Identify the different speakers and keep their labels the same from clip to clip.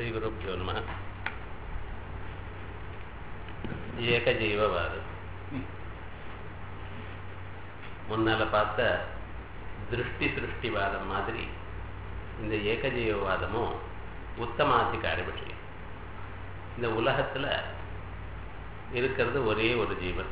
Speaker 1: ஸ்ரீகுருப்போ நம ஏகஜீவவாதம் முன்னால பார்த்த திருஷ்டி சிருஷ்டிவாதம் மாதிரி இந்த ஏகஜீவவாதமும் உத்தமாதிகார விஷயம் இந்த உலகத்துல இருக்கிறது ஒரே ஒரு ஜீவன்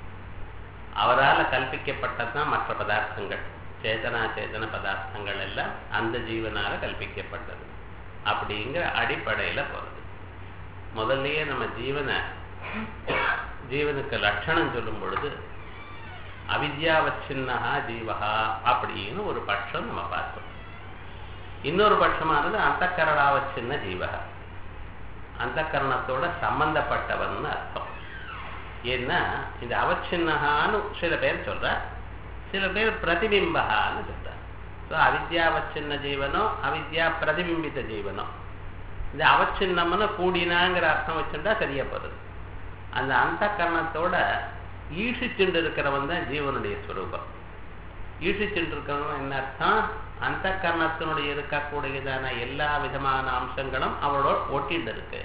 Speaker 1: அவரால் கல்பிக்கப்பட்டதுதான் மற்ற பதார்த்தங்கள் சேதனா சேதன பதார்த்தங்கள் எல்லாம் அந்த ஜீவனால கல்பிக்கப்பட்டது அப்படிங்கிற அடிப்படையில போறது முதல்லயே நம்ம ஜீவனை ஜீவனுக்கு லட்சணம் சொல்லும் பொழுது அவித்யாவச்சின்னஹா ஜீவஹா அப்படின்னு ஒரு பட்சம் நம்ம பார்த்தோம் இன்னொரு பட்சமானது அந்தக்கரணாவச்சின்ன ஜீவகா அந்த கரணத்தோட சம்பந்தப்பட்டவன் அர்த்தம் ஏன்னா இந்த அவச்சின்னகான்னு சில பேர் சொல்ற சில பேர் பிரதிபிம்பகான்னு சொல்றார் ஸோ அவித்யாவச்சின்ன ஜீவனோ அவித்யா பிரதிபிம்பித்த ஜீவனோ இந்த அவச்சின்னம்னு கூடினாங்கிற அர்த்தம் வச்சுட்டா சரியா போறது அந்த அந்த கரணத்தோட ஈஷிச்சுண்டு இருக்கிறவன் தான் ஜீவனுடைய ஸ்வரூபம் ஈஷிச்சுண்டு இருக்கிறவன் என்ன அர்த்தம் அந்த கரணத்தினுடைய இருக்கக்கூடியதான எல்லா விதமான அம்சங்களும் அவளோட ஒட்டிட்டு இருக்கு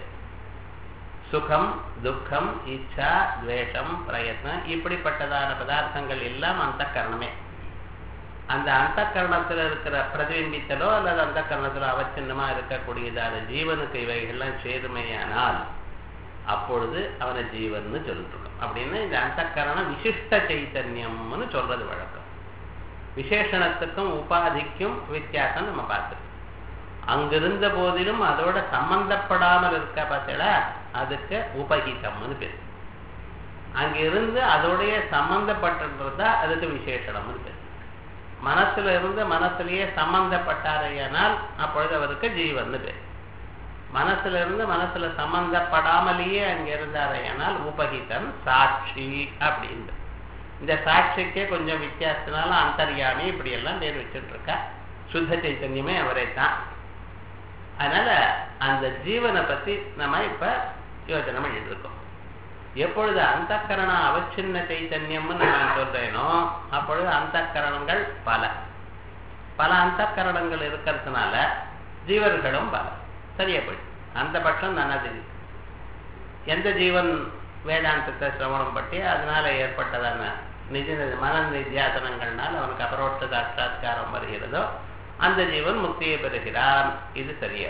Speaker 1: சுகம் துக்கம் இச்சா துவேஷம் பிரயத்னம் இப்படிப்பட்டதான பதார்த்தங்கள் எல்லாம் அந்த கரணமே அந்த அந்த கரணத்துல இருக்கிற பிரதிபிம்பித்தலோ அல்லது அந்த கரணத்துல அவச்சின்னமா இருக்கக்கூடியதான ஜீவனுக்கு இவைகள்லாம் சேருமையானால் அப்பொழுது அவனை ஜீவன் சொல்லிட்டு அப்படின்னு இந்த அந்த கரணம் விசிஷ்ட சைத்தன்யம்னு சொல்றது வழக்கம் விசேஷணத்துக்கும் உபாதிக்கும் வித்தியாசம் நம்ம பார்த்துருக்கோம் அங்கிருந்த போதிலும் அதோட சம்பந்தப்படாமல் இருக்க பார்த்தீங்களா அதுக்கு உபகிதம்னு பேர் அங்கிருந்து அதோடைய சம்பந்தப்பட்டிருந்தா அதுக்கு விசேஷணம்னு பேர் மனசுல இருந்து மனசுலயே சம்பந்தப்பட்டாரையானால் அப்பொழுது அவருக்கு ஜீவன் பேர் மனசுல இருந்து மனசுல சம்பந்தப்படாமலேயே அங்க இருந்தாரையானால் உபகிதன் சாட்சி அப்படின்னு இந்த சாட்சிக்கே கொஞ்சம் வித்தியாசத்தினால அந்தர்யாமி இப்படி எல்லாம் பேர் வச்சுட்டு இருக்கா சுத்த சைத்தன்யமே அவரே தான் அதனால அந்த ஜீவனை பத்தி நம்ம இப்ப யோசனை பண்ணிட்டு இருக்கோம் எப்பொழுது அந்த கரண அவச்சின்ன சைத்தன்யம்னு நான் சொல்றேனோ அப்பொழுது அந்த கரணங்கள் பல பல அந்த கரணங்கள் இருக்கிறதுனால ஜீவர்களும் பல சரியா போயிடுச்சு அந்த பட்சம் நல்லா தெரியுது எந்த ஜீவன் வேதாந்தத்தை சிரவணம் பற்றி அதனால ஏற்பட்டதான நிஜ மன நித்தியாசனங்கள்னால் அவனுக்கு அபரோட்ச சாட்சாத்காரம் வருகிறதோ அந்த ஜீவன் முக்தியை பெறுகிறான் இது சரியா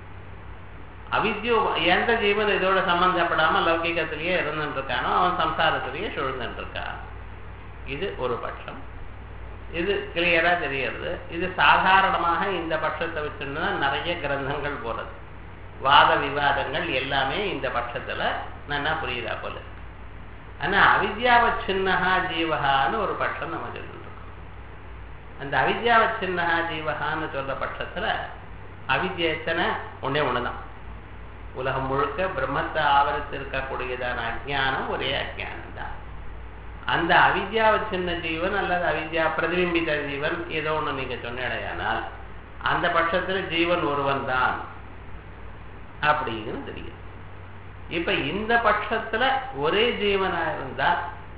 Speaker 1: அவித்யோ எந்த ஜீவன் இதோட சம்பந்தப்படாம லௌகிகத்திலேயே இருந்துட்டு இருக்கானோ அவன் சம்சாரத்திலேயே சுழ்ந்துட்டு இருக்கான் இது ஒரு பட்சம் இது கிளியரா தெரியறது இது சாதாரணமாக இந்த பட்சத்தை வச்சுன்னா நிறைய கிரந்தங்கள் போறது வாத விவாதங்கள் எல்லாமே இந்த பட்சத்துல நல்லா புரியுதா போல ஆனா அவித்யாவச்சின்னஹா ஜீவகான்னு ஒரு பட்சம் நம்ம சொல்லிட்டு இருக்கோம் அந்த அவித்யாவச்சின்னஹா ஜீவகான்னு சொல்ற பட்சத்துல அவித்யா எத்தனை ஒன்னே ஒண்ணுதான் உலகம் முழுக்க பிரம்மத்தை ஆவரித்து இருக்கக்கூடியதான அஜானம் ஒரே அஜானம் தான் அந்த அவித்யாவை சின்ன ஜீவன் அல்லது அவித்யா பிரதிபிம்பித ஜீவன் ஏதோ ஒண்ணு நீங்க சொன்னடையானால் அந்த பட்சத்துல ஜீவன் ஒருவன் தான் அப்படின்னு தெரியும் இப்ப இந்த பட்சத்துல ஒரே ஜீவனா இருந்தா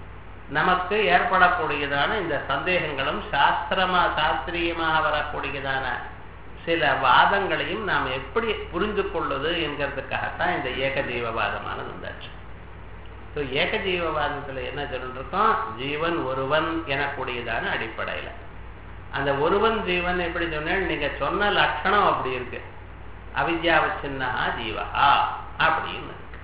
Speaker 1: நமக்கு ஏற்படக்கூடியதான இந்த சந்தேகங்களும் சாஸ்திரமா சாஸ்திரியமாக வரக்கூடியதான சில வாதங்களையும் நாம் எப்படி புரிந்து கொள்வது என்கிறதுக்காகத்தான் இந்த ஏகஜீவவாதமானது வந்தாச்சு ஸோ ஏகஜீவவாதத்துல என்ன சொல்லிருக்கோம் ஜீவன் ஒருவன் எனக்கூடியதான அடிப்படையில அந்த ஒருவன் ஜீவன் எப்படி சொன்னேன் நீங்க சொன்ன லட்சணம் அப்படி இருக்கு அவித்யாவச்சின்னஹா ஜீவஹா அப்படின்னு இருக்கு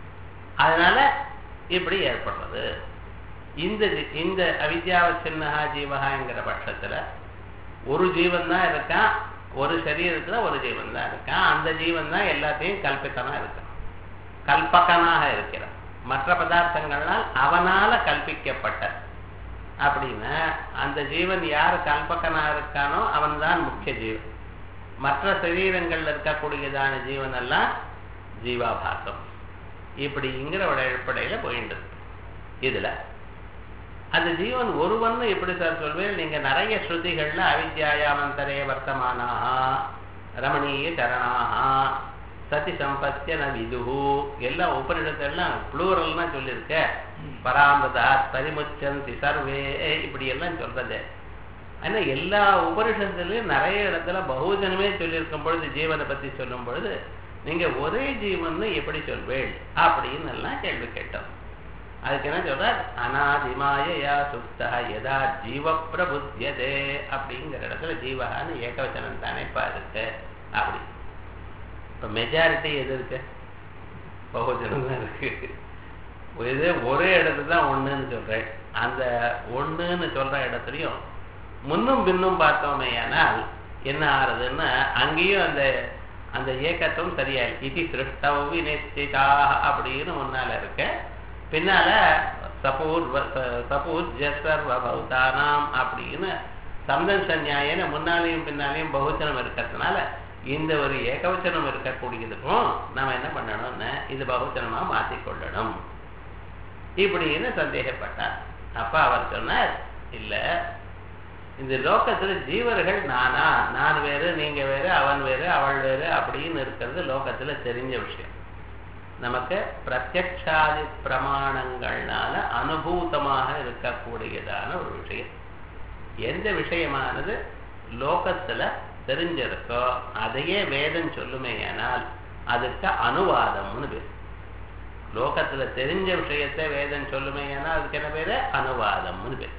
Speaker 1: அதனால இப்படி ஏற்படுறது இந்த இந்த அவித்யாவச்சின்னஹா ஜீவஹாங்கிற பட்சத்துல ஒரு ஜீவன் தான் இருக்கான் ஒரு சரீரத்துல ஒரு ஜீவன் தான் இருக்கான் அந்த ஜீவன் தான் எல்லாத்தையும் கல்பித்தனா இருக்கான் கல்பகனாக இருக்கிறான் மற்ற பதார்த்தங்கள்னால் அவனால கல்பிக்கப்பட்ட அப்படின்னா அந்த ஜீவன் யார் கல்பகனா இருக்கானோ அவன் தான் முக்கிய ஜீவன் மற்ற சரீரங்கள்ல இருக்கக்கூடியதான ஜீவன் எல்லாம் ஜீவாபாசம் இப்படிங்கிற ஒரு அடிப்படையில போயிட்டு இதுல அந்த ஜீவன் ஒருவன் எப்படி சார் சொல்வேன் நீங்க நிறைய ஸ்ருதிகள்ல அவித்யாயாமந்தரே வர்த்தமானாக ரமணீய சரணாக சதி சம்பத்திய ந விதுகு எல்லாம் உபனிடத்தெல்லாம் புளூரல்னா சொல்லியிருக்க பராமதா பரிமுச்சந்தி சர்வே இப்படி எல்லாம் சொல்றது ஆனா எல்லா உபனிஷத்துலயும் நிறைய இடத்துல பகுஜனமே சொல்லியிருக்கும் பொழுது ஜீவனை பத்தி சொல்லும் பொழுது நீங்க ஒரே ஜீவன் எப்படி சொல்வேள் அப்படின்னு எல்லாம் கேள்வி கேட்டோம் அதுக்கு என்ன சொல்றார் அனாதிமாயா சுப்தா எதா ஜீவ பிரபுத்தியதே அப்படிங்கிற இடத்துல ஜீவகான்னு ஏகவச்சனம் தானே இப்ப இருக்கு அப்படி இப்ப மெஜாரிட்டி எது இருக்கு பகுஜனம் தான் இருக்கு இது ஒரே இடத்துல தான் ஒண்ணுன்னு சொல்றேன் அந்த ஒண்ணுன்னு சொல்ற இடத்துலயும் முன்னும் பின்னும் பார்த்தோமே ஆனால் என்ன ஆறுதுன்னா அங்கேயும் அந்த அந்த ஏக்கத்துவம் சரியா இது சிருஷ்டவி நிச்சிதா அப்படின்னு முன்னால இருக்க பின்னால சபூர்வ சபூஜ்ய சர்வ பௌதானாம் அப்படின்னு சந்தன் சந்நியாயன முன்னாலேயும் பின்னாலேயும் பகுஜனம் இருக்கிறதுனால இந்த ஒரு ஏகவச்சனம் இருக்கக்கூடியதுக்கும் நம்ம என்ன பண்ணணும்னு இது பகுஜனமா மாற்றிக்கொள்ளணும் இப்படின்னு சந்தேகப்பட்டார் அப்ப அவர் சொன்னார் இல்ல இந்த லோகத்துல ஜீவர்கள் நானா நான் வேறு நீங்க வேறு அவன் வேறு அவள் வேறு அப்படின்னு இருக்கிறது லோகத்துல தெரிஞ்ச விஷயம் நமக்கு பிரத்யக்ஷாதி பிரமாணங்கள்னால அனுபூதமாக இருக்கக்கூடியதான ஒரு விஷயம் எந்த விஷயமானது லோகத்துல தெரிஞ்சிருக்கோ அதையே வேதம் சொல்லுமே ஆனால் அதுக்கு அனுவாதம்னு பேர் லோகத்துல தெரிஞ்ச விஷயத்தை வேதம் சொல்லுமே ஆனால் அதுக்கு என்ன பேரு அனுவாதம்னு பேர்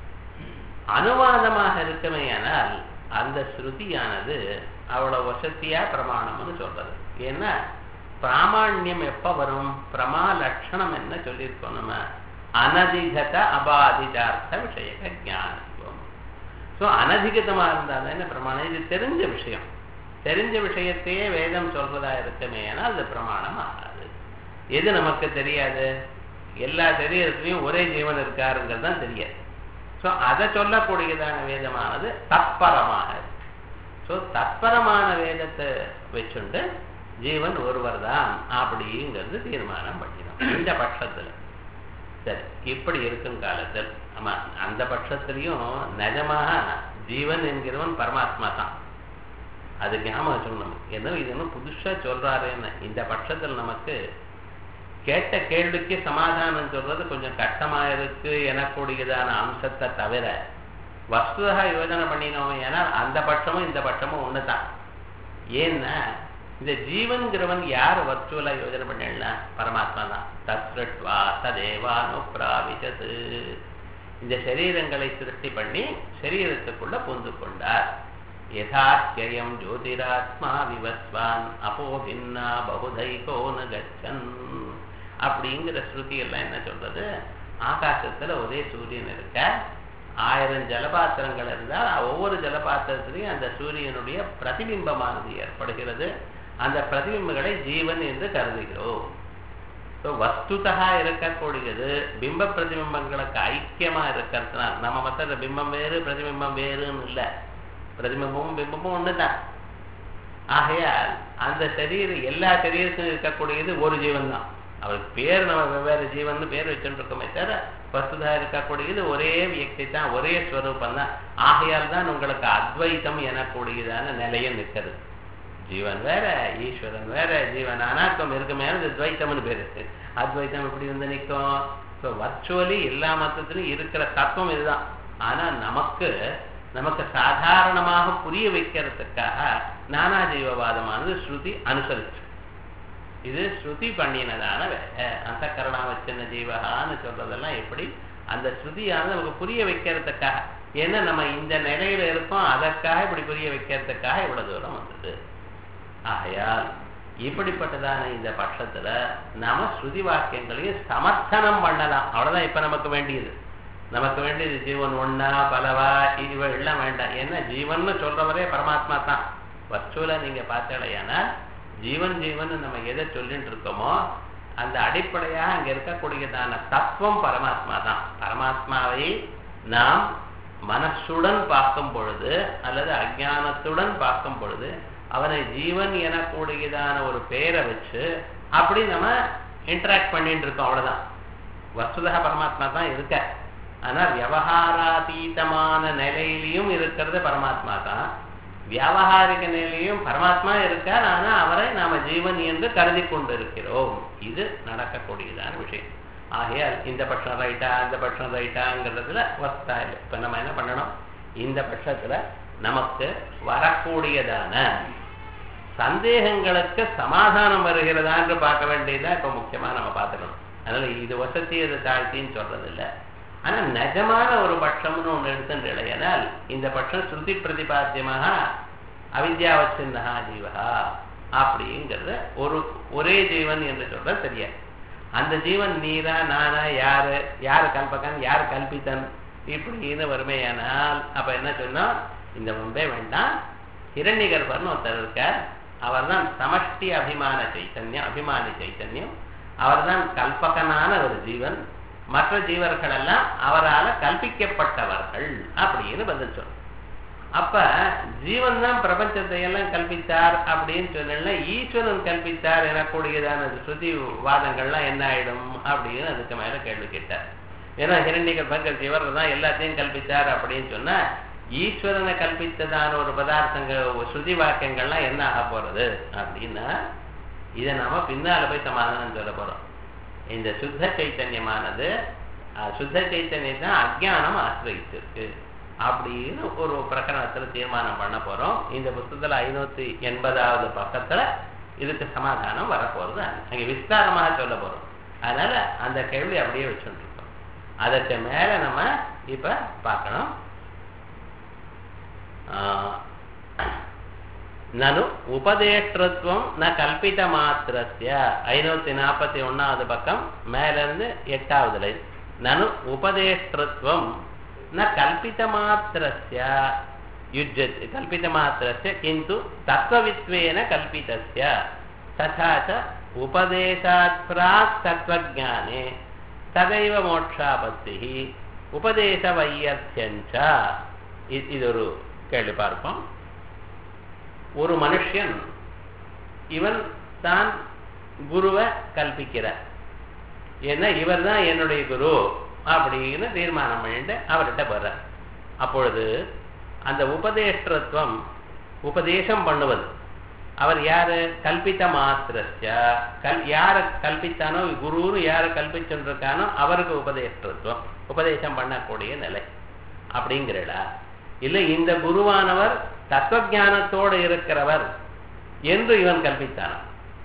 Speaker 1: அனுவாதமாக இருக்குமே ஆனால் அந்த ஸ்ருதியானது அவ்வளவு வசதியா பிரமாணம்னு சொல்றது ஏன்னா பிராமாண்யம் எப்ப வரும் பிரமா லட்சணம் என்ன சொல்லியிருக்கோம் நம்ம அனதிகத அபாதிதார்த்த விஷயக ஞானத்துவம் ஸோ அனதிகதமா இருந்தால் என்ன பிரமாணம் இது தெரிஞ்ச விஷயம் தெரிஞ்ச விஷயத்தையே வேதம் சொல்றதா இருக்குமே ஆனால் அது பிரமாணம் ஆகாது எது நமக்கு தெரியாது எல்லா தெரியறதுலையும் ஒரே ஜீவன் இருக்காருங்கிறது தான் தெரியாது ஸோ அதை சொல்லக்கூடியதான வேதமானது தற்பரமாக ஸோ தற்பரமான வேதத்தை வச்சுண்டு ஜீவன் ஒருவர் தான் அப்படிங்கிறது தீர்மானம் பண்ணிடும் இந்த பட்சத்தில் சரி இப்படி இருக்கும் காலத்தில் ஆமா அந்த பட்சத்திலையும் நிஜமாக ஜீவன் என்கிறவன் பரமாத்மா தான் அது ஞாபகம் வச்சுக்கணும் ஏதோ இது என்ன புதுசா சொல்றாருன்னு இந்த பட்சத்தில் நமக்கு கேட்ட கேள்விக்கு சமாதானம் சொல்றது கொஞ்சம் கஷ்டமா இருக்கு எனக்கூடியதான அம்சத்தை தவிர வஸ்துதா யோஜனை பண்ணினோம் ஏன்னா அந்த பட்சமும் இந்த பட்சமும் ஒண்ணுதான் ஏன்னா இந்த ஜீவன்கிறவன் யார் வர்ச்சுவலா யோஜனை பண்ணா பரமாத்மா தான் தத்ருட்வா ததேவானுப்ராவிசது இந்த சரீரங்களை சிருஷ்டி பண்ணி சரீரத்துக்குள்ள புந்து கொண்டார் யதாக்கியம் ஜோதிராத்மா விவஸ்வான் அப்போ பின்னா பகுதைகோனு கச்சன் அப்படிங்கிற ஸ்ருதி எல்லாம் என்ன சொல்றது ஆகாசத்துல ஒரே சூரியன் இருக்க ஆயிரம் ஜலபாத்திரங்கள் இருந்தால் ஒவ்வொரு ஜலபாத்திரத்திலையும் அந்த சூரியனுடைய பிரதிபிம்பமானது ஏற்படுகிறது அந்த பிரதிபிம்பங்களை ஜீவன் என்று கருதுகிறோம் ஸோ வஸ்துதா இருக்கக்கூடியது பிம்ப பிரதிபிம்பங்களுக்கு ஐக்கியமா இருக்கிறதுனால நம்ம மற்ற பிம்பம் வேறு பிரதிபிம்பம் வேறுன்னு இல்லை பிரதிபிம்பமும் பிம்பமும் ஒண்ணுதான் ஆகையால் அந்த சரீரம் எல்லா சரீரத்திலும் இருக்கக்கூடியது ஒரு ஜீவன் தான் அவருக்கு பேர் நம்ம வெவ்வேறு ஜீவன் பேர் வச்சுருக்கோமே தவிர வஸ்துதா இருக்கக்கூடியது ஒரே வியக்தி தான் ஒரே ஸ்வரூபம் தான் ஆகையால் தான் உங்களுக்கு அத்வைத்தம் எனக்கூடியதான நிலையம் நிற்கிறது ஜீவன் வேற ஈஸ்வரன் வேற ஜீவன் அனாக்கம் இருக்குமே அது துவைத்தம்னு பேரு அத்வைத்தம் எப்படி வந்து நிற்கும் ஸோ வர்ச்சுவலி எல்லா மதத்திலும் இருக்கிற தத்துவம் இதுதான் ஆனா நமக்கு நமக்கு சாதாரணமாக புரிய வைக்கிறதுக்காக நானா ஜீவவாதமானது ஸ்ருதி அனுசரிச்சு இது ஸ்ருதி பண்ணினதான வேலை அந்த கரணாவச்சன ஜீவகான்னு சொல்றதெல்லாம் எப்படி அந்த ஸ்ருதியானது நமக்கு புரிய வைக்கிறதுக்காக ஏன்னா நம்ம இந்த நிலையில இருக்கோம் அதற்காக இப்படி புரிய வைக்கிறதுக்காக இவ்வளவு தூரம் வந்தது ஆகையால் இப்படிப்பட்டதான இந்த பட்சத்துல நாம ஸ்ருதி வாக்கியங்களையும் சமர்த்தனம் பண்ணலாம் அவ்வளவுதான் இப்ப நமக்கு வேண்டியது நமக்கு வேண்டியது ஜீவன் ஒன்னா பலவா இவ எல்லாம் வேண்டாம் ஏன்னா ஜீவன் சொல்றவரே பரமாத்மா தான் வர்ச்சுவலா நீங்க பார்த்தீங்கன்னா ஜீவன் ஜீவன் நம்ம எதை சொல்லிட்டு இருக்கோமோ அந்த அடிப்படையா அங்க இருக்கக்கூடியதான தத்துவம் பரமாத்மா தான் பரமாத்மாவை நாம் மனசுடன் பார்க்கும் பொழுது அல்லது அஜானத்துடன் பார்க்கும் பொழுது அவனை ஜீவன் எனக்கூடியதான ஒரு பெயரை வச்சு அப்படி நம்ம இன்டராக்ட் பண்ணிட்டு இருக்கோம் அவ்வளவுதான் வசுதா பரமாத்மா தான் இருக்க ஆனா விவகாராதீதமான நிலையிலையும் இருக்கிறது பரமாத்மா தான் வியாபகாரிக நிலையும் பரமாத்மா இருக்கார் ஆனா அவரை நாம ஜீவன் என்று கருதி கொண்டிருக்கிறோம் இது நடக்கக்கூடியதான விஷயம் ஆகையால் இந்த பட்சம் ரைட்டா அந்த பட்சம் ரைட்டாங்கிறதுல வஸ்தா இல்லை இப்ப நம்ம என்ன பண்ணணும் இந்த பட்சத்துல நமக்கு வரக்கூடியதான சந்தேகங்களுக்கு சமாதானம் வருகிறதா என்று பார்க்க வேண்டியதுதான் இப்ப முக்கியமா நம்ம பார்த்துக்கணும் அதனால இது வசதி இது தாழ்த்தின்னு சொல்றது இல்ல ஆனா நிஜமான ஒரு பட்சம்னு ஒண்ணு எடுத்துட்டேனால் இந்த பட்சம் ஸ்ருதி பிரதிபாத்தியமாக அவித்யாவச்சின்னா ஜீவகா அப்படிங்கிறத ஒரு ஒரே ஜீவன் என்று சொல்ற சரியா அந்த ஜீவன் நீரா நானா யாரு யாரு கல்பகன் யார் கல்பித்தன் இப்படின்னு வறுமையானால் அப்ப என்ன சொன்னா இந்த முன்பே வேண்டாம் ஹிரண்யகர்பர்னு ஒருத்தர் இருக்கார் அவர் தான் சமஷ்டி அபிமான சைத்தன்யம் அபிமானி சைத்தன்யம் அவர் தான் கல்பகனான ஒரு ஜீவன் மற்ற ஜீவர்கள் எல்லாம் அவரால் கல்பிக்கப்பட்டவர்கள் அப்படின்னு பதில் சொல்றோம் அப்ப ஜீவன் தான் பிரபஞ்சத்தை எல்லாம் கல்பித்தார் அப்படின்னு சொன்னா ஈஸ்வரன் கல்பித்தார் எனக்கூடியதான ஸ்ருதி வாதங்கள்லாம் என்ன ஆயிடும் அப்படின்னு அதுக்கு மேல கேள்வி கேட்டார் ஏன்னா ஹிரண்யகர் பங்கர் ஜீவர் தான் எல்லாத்தையும் கல்பித்தார் அப்படின்னு சொன்னா ஈஸ்வரனை கல்பித்ததான ஒரு பதார்த்தங்கள் ஸ்ருதி வாக்கியங்கள்லாம் என்ன ஆக போறது அப்படின்னா இதை நாம பின்னால போய் சமாதானம் சொல்ல போறோம் இந்த சுத்த சைத்தன்யமானது சுத்த சைத்தன்யம் தான் அஜானம் ஆசிரியிச்சிருக்கு அப்படின்னு ஒரு பிரகரணத்துல தீர்மானம் பண்ண போறோம் இந்த புத்தகத்துல ஐநூத்தி எண்பதாவது பக்கத்துல இதுக்கு சமாதானம் வரப்போறது அங்க விஸ்தாரமாக சொல்ல போறோம் அதனால அந்த கேள்வி அப்படியே வச்சுட்டு இருக்கோம் அதற்கு மேல நம்ம இப்ப பார்க்கணும் நனு உபதேஷ்டத்துவம் ந கல்பித மாத்திரஸ்ய ஐநூத்தி நாற்பத்தி ஒன்னாவது பக்கம் மேல இருந்து எட்டாவது லைன் நனு உபதேஷ்டத்துவம் ந கல்பித மாத்திரஸ்ய யுஜ்யते கல்பித மாத்திரஸ்ய किन्तु தத்துவவித்வேன கல்பிதஸ்ய तथा च उपदेशात् प्राक् तत्त्वज्ञाने तदैव मोक्षापत्तिः உபதேசவையர்த்தியஞ்ச இது ஒரு கேள்வி பார்ப்போம் ஒரு மனுஷன் இவன் தான் குருவை கல்பிக்கிறார் ஏன்னா இவர் தான் என்னுடைய குரு அப்படின்னு தீர்மானம் பண்ணிட்டு அவர்கிட்ட போறார் அப்பொழுது அந்த உபதேஷ்டத்துவம் உபதேசம் பண்ணுவது அவர் யாரு கல்பித்த மாத்திரஸ்ய கல் யார கல்பித்தானோ குருன்னு யார கல்பிச்சுருக்கானோ அவருக்கு உபதேஷ்டத்துவம் உபதேசம் பண்ணக்கூடிய நிலை அப்படிங்கிறடா இல்ல இந்த குருவானவர் தத்துவஜானத்தோடு இருக்கிறவர் என்று இவன் கல்பித்தான்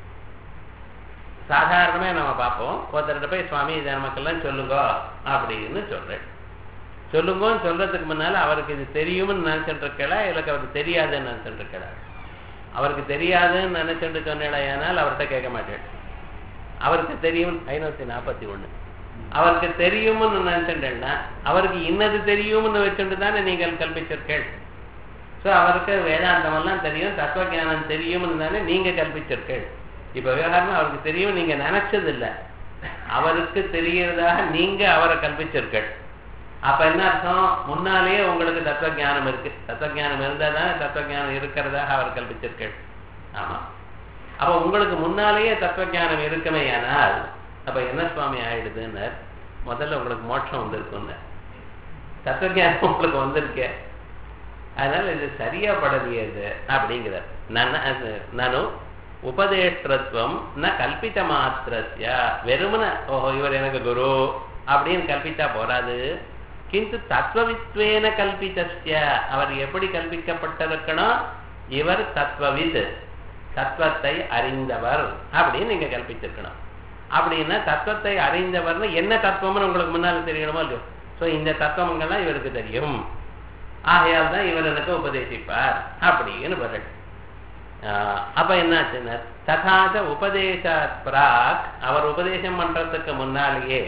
Speaker 1: சாதாரணமே நம்ம பார்ப்போம் ஒருத்தர்கிட்ட போய் சுவாமி இதை நமக்கெல்லாம் சொல்லுங்க அப்படின்னு சொல்றேன் சொல்லுங்கன்னு சொல்றதுக்கு முன்னால அவருக்கு இது தெரியும்னு நினைச்சிட்டு இருக்கல இல்லைக்கு அவருக்கு தெரியாதுன்னு நினைச்சிட்டு இருக்கல அவருக்கு தெரியாதுன்னு நினைச்சிட்டு சொன்னேனால் அவர்கிட்ட கேட்க மாட்டேன் அவருக்கு தெரியும் ஐநூத்தி நாற்பத்தி ஒண்ணு அவருக்கு தெரியும்னு நினைச்சுட்டேன்னா அவருக்கு இன்னது தெரியும்னு வச்சுட்டு தானே நீங்கள் கல்பிச்சிருக்கேள் ஸோ அவருக்கு வேதாந்தம் எல்லாம் தெரியும் தத்துவ ஜானம் தெரியும்னு தானே நீங்க கல்பிச்சிருக்கேள் இப்ப விவகாரமா அவருக்கு தெரியும் நீங்க நினைச்சது இல்லை அவருக்கு தெரியறதாக நீங்க அவரை கல்பிச்சிருக்கள் அப்ப என்ன அர்த்தம் முன்னாலேயே உங்களுக்கு தத்துவ ஜானம் இருக்கு தத்துவ ஜானம் இருந்தா தானே தத்துவ ஜானம் இருக்கிறதாக அவர் கல்பிச்சிருக்கள் ஆமா அப்ப உங்களுக்கு முன்னாலேயே தத்துவ ஜானம் இருக்குமே ஆனால் அப்ப என்ன சுவாமி ஆயிடுதுன்னு முதல்ல உங்களுக்கு மோட்சம் வந்திருக்குன்னு தத்துவஜானம் உங்களுக்கு வந்திருக்கே அதனால இது சரியா படலையே இது அப்படிங்கிறார் நானும் உபதேஷ்டத்துவம் ந கல்பித்த மாத்திரஸ்ய வெறுமன ஓஹோ இவர் எனக்கு குரு அப்படின்னு கல்பித்தா போராது கிந்து தத்துவவித்வேன கல்பித்தஸ்ய அவர் எப்படி கல்பிக்கப்பட்டிருக்கணும் இவர் தத்துவவித் தத்துவத்தை அறிந்தவர் அப்படின்னு நீங்க கல்பிச்சிருக்கணும் அப்படின்னா தத்துவத்தை அறிந்தவர்னு என்ன தத்துவம்னு உங்களுக்கு முன்னால தெரியணுமோ இல்லையோ ஸோ இந்த தத்துவங்கள்லாம் இவருக்கு தெரியும் ஆகையால் தான் இவர் எனக்கு உபதேசிப்பார் அப்படின்னு பதில் அப்ப என்னாச்சுன்னா தகாத உபதேசாத் பிராக் அவர் உபதேசம் பண்றதுக்கு முன்னாலேயே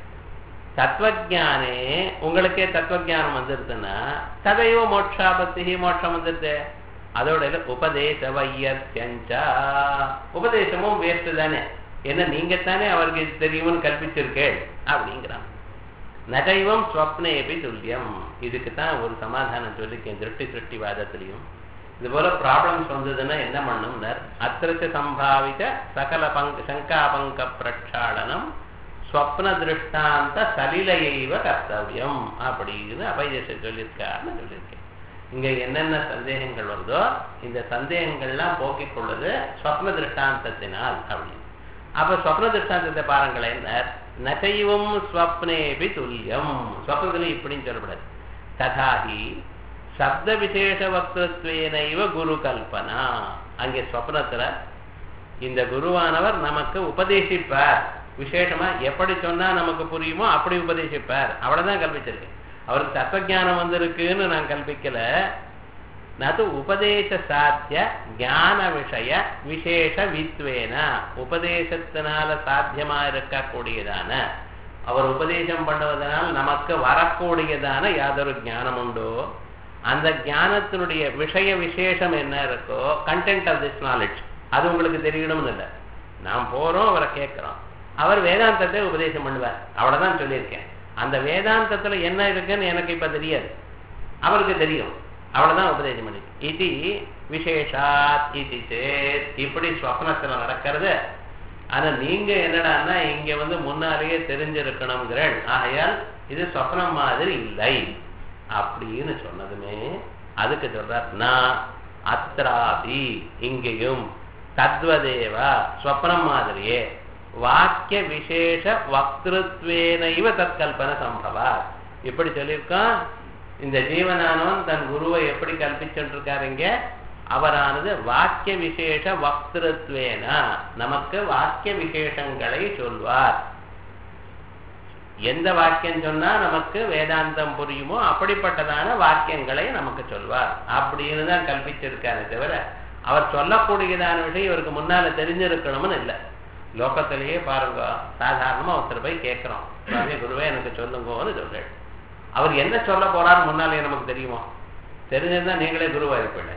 Speaker 1: தத்துவஜானே உங்களுக்கே தத்துவஜானம் வந்துருதுன்னா ததைவ மோட்சாபத்தி மோட்சம் வந்துருது அதோட உபதேச வையர்த்தியஞ்சா உபதேசமும் வேஸ்ட் தானே என்ன நீங்க தானே அவருக்கு இது தெரியும்னு கல்பிச்சிருக்கேள் அப்படிங்கிறான் நகைவம் ஸ்வப்னேபி துல்லியம் இதுக்கு தான் ஒரு சமாதானம் சொல்லிருக்கேன் திருஷ்டி திருஷ்டி வாதத்திலையும் இது போல ப்ராப்ளம்ஸ் வந்ததுன்னா என்ன பண்ணும்னர் அத்திரச்ச சம்பாவித சகல பங்க சங்கா பங்க பிரக்ஷாளனம் ஸ்வப்ன திருஷ்டாந்த சலிலையைவ கர்த்தவியம் அப்படின்னு அபயதேசம் சொல்லியிருக்காருன்னு சொல்லியிருக்கேன் இங்க என்னென்ன சந்தேகங்கள் வருதோ இந்த சந்தேகங்கள்லாம் போக்கிக் கொள்வது ஸ்வப்ன திருஷ்டாந்தத்தினால் அப்படின்னு அப்ப ஸ்வப்ன திருஷ்டாந்தத்தை பாருங்களேன் நசைவம் ஸ்வப்னேபி துல்லியம் ஸ்வப்னத்துல இப்படின்னு சொல்லப்படாது ததாகி சப்த விசேஷ வக்திருத்வேனைவ குரு கல்பனா அங்கே ஸ்வப்னத்துல இந்த குருவானவர் நமக்கு உபதேசிப்பார் விசேஷமா எப்படி சொன்னா நமக்கு புரியுமோ அப்படி உபதேசிப்பார் அவ்வளவுதான் கல்பிச்சிருக்கேன் அவருக்கு தத்துவஞானம் வந்திருக்குன்னு நான் கல்பிக்கல நது உபதேச சாத்திய ஞான விஷய விசேஷ வித்வேன உபதேசத்தினால சாத்தியமா இருக்கக்கூடியதான அவர் உபதேசம் பண்ணுவதனால் நமக்கு வரக்கூடியதான யாதொரு ஞானம் உண்டோ அந்த ஞானத்தினுடைய விஷய விசேஷம் என்ன இருக்கோ கண்டென்ட் ஆஃப் திஸ் நாலேஜ் அது உங்களுக்கு தெரியணும்னு இல்லை நாம் போறோம் அவரை கேட்கிறோம் அவர் வேதாந்தத்தை உபதேசம் பண்ணுவார் அவ்வளவுதான் சொல்லியிருக்கேன் அந்த வேதாந்தத்துல என்ன இருக்குன்னு எனக்கு இப்ப தெரியாது அவருக்கு தெரியும் அவ்வளவுதான் உபதேசம் பண்ணி இது விசேஷாத் இது சேத் இப்படி ஸ்வப்னத்துல நடக்கிறது ஆனா நீங்க என்னடான்னா இங்க வந்து முன்னாலேயே தெரிஞ்சிருக்கணுங்கிறேன் ஆகையால் இது சொப்னம் மாதிரி இல்லை அப்படின்னு சொன்னதுமே அதுக்கு சொல்றார் நான் அத்ராபி இங்கேயும் தத்வதேவா ஸ்வப்னம் மாதிரியே வாக்கிய விசேஷ வக்திருத்வேனைவ தற்கல்பன சம்பவா இப்படி சொல்லியிருக்கான் இந்த ஜீவனானவன் தன் குருவை எப்படி கல்பிச்சுட்டு இருக்காரு இங்க அவரானது வாக்கிய விசேஷ வக்திருத்வேன நமக்கு வாக்கிய விசேஷங்களை சொல்வார் எந்த வாக்கியம் சொன்னா நமக்கு வேதாந்தம் புரியுமோ அப்படிப்பட்டதான வாக்கியங்களை நமக்கு சொல்வார் அப்படின்னு தான் கல்பிச்சிருக்காரு தவிர அவர் சொல்லக்கூடியதான விஷயம் இவருக்கு முன்னால தெரிஞ்சிருக்கணும்னு இல்லை லோகத்திலேயே பாருங்க சாதாரணமா ஒருத்தர் போய் கேட்கிறோம் சுவாமி குருவே எனக்கு சொல்லுங்கன்னு சொல்றேன் அவர் என்ன சொல்ல போறாரு முன்னாலே நமக்கு தெரியுமோ தெரிஞ்சிருந்தா நீங்களே குருவா இருப்பீங்க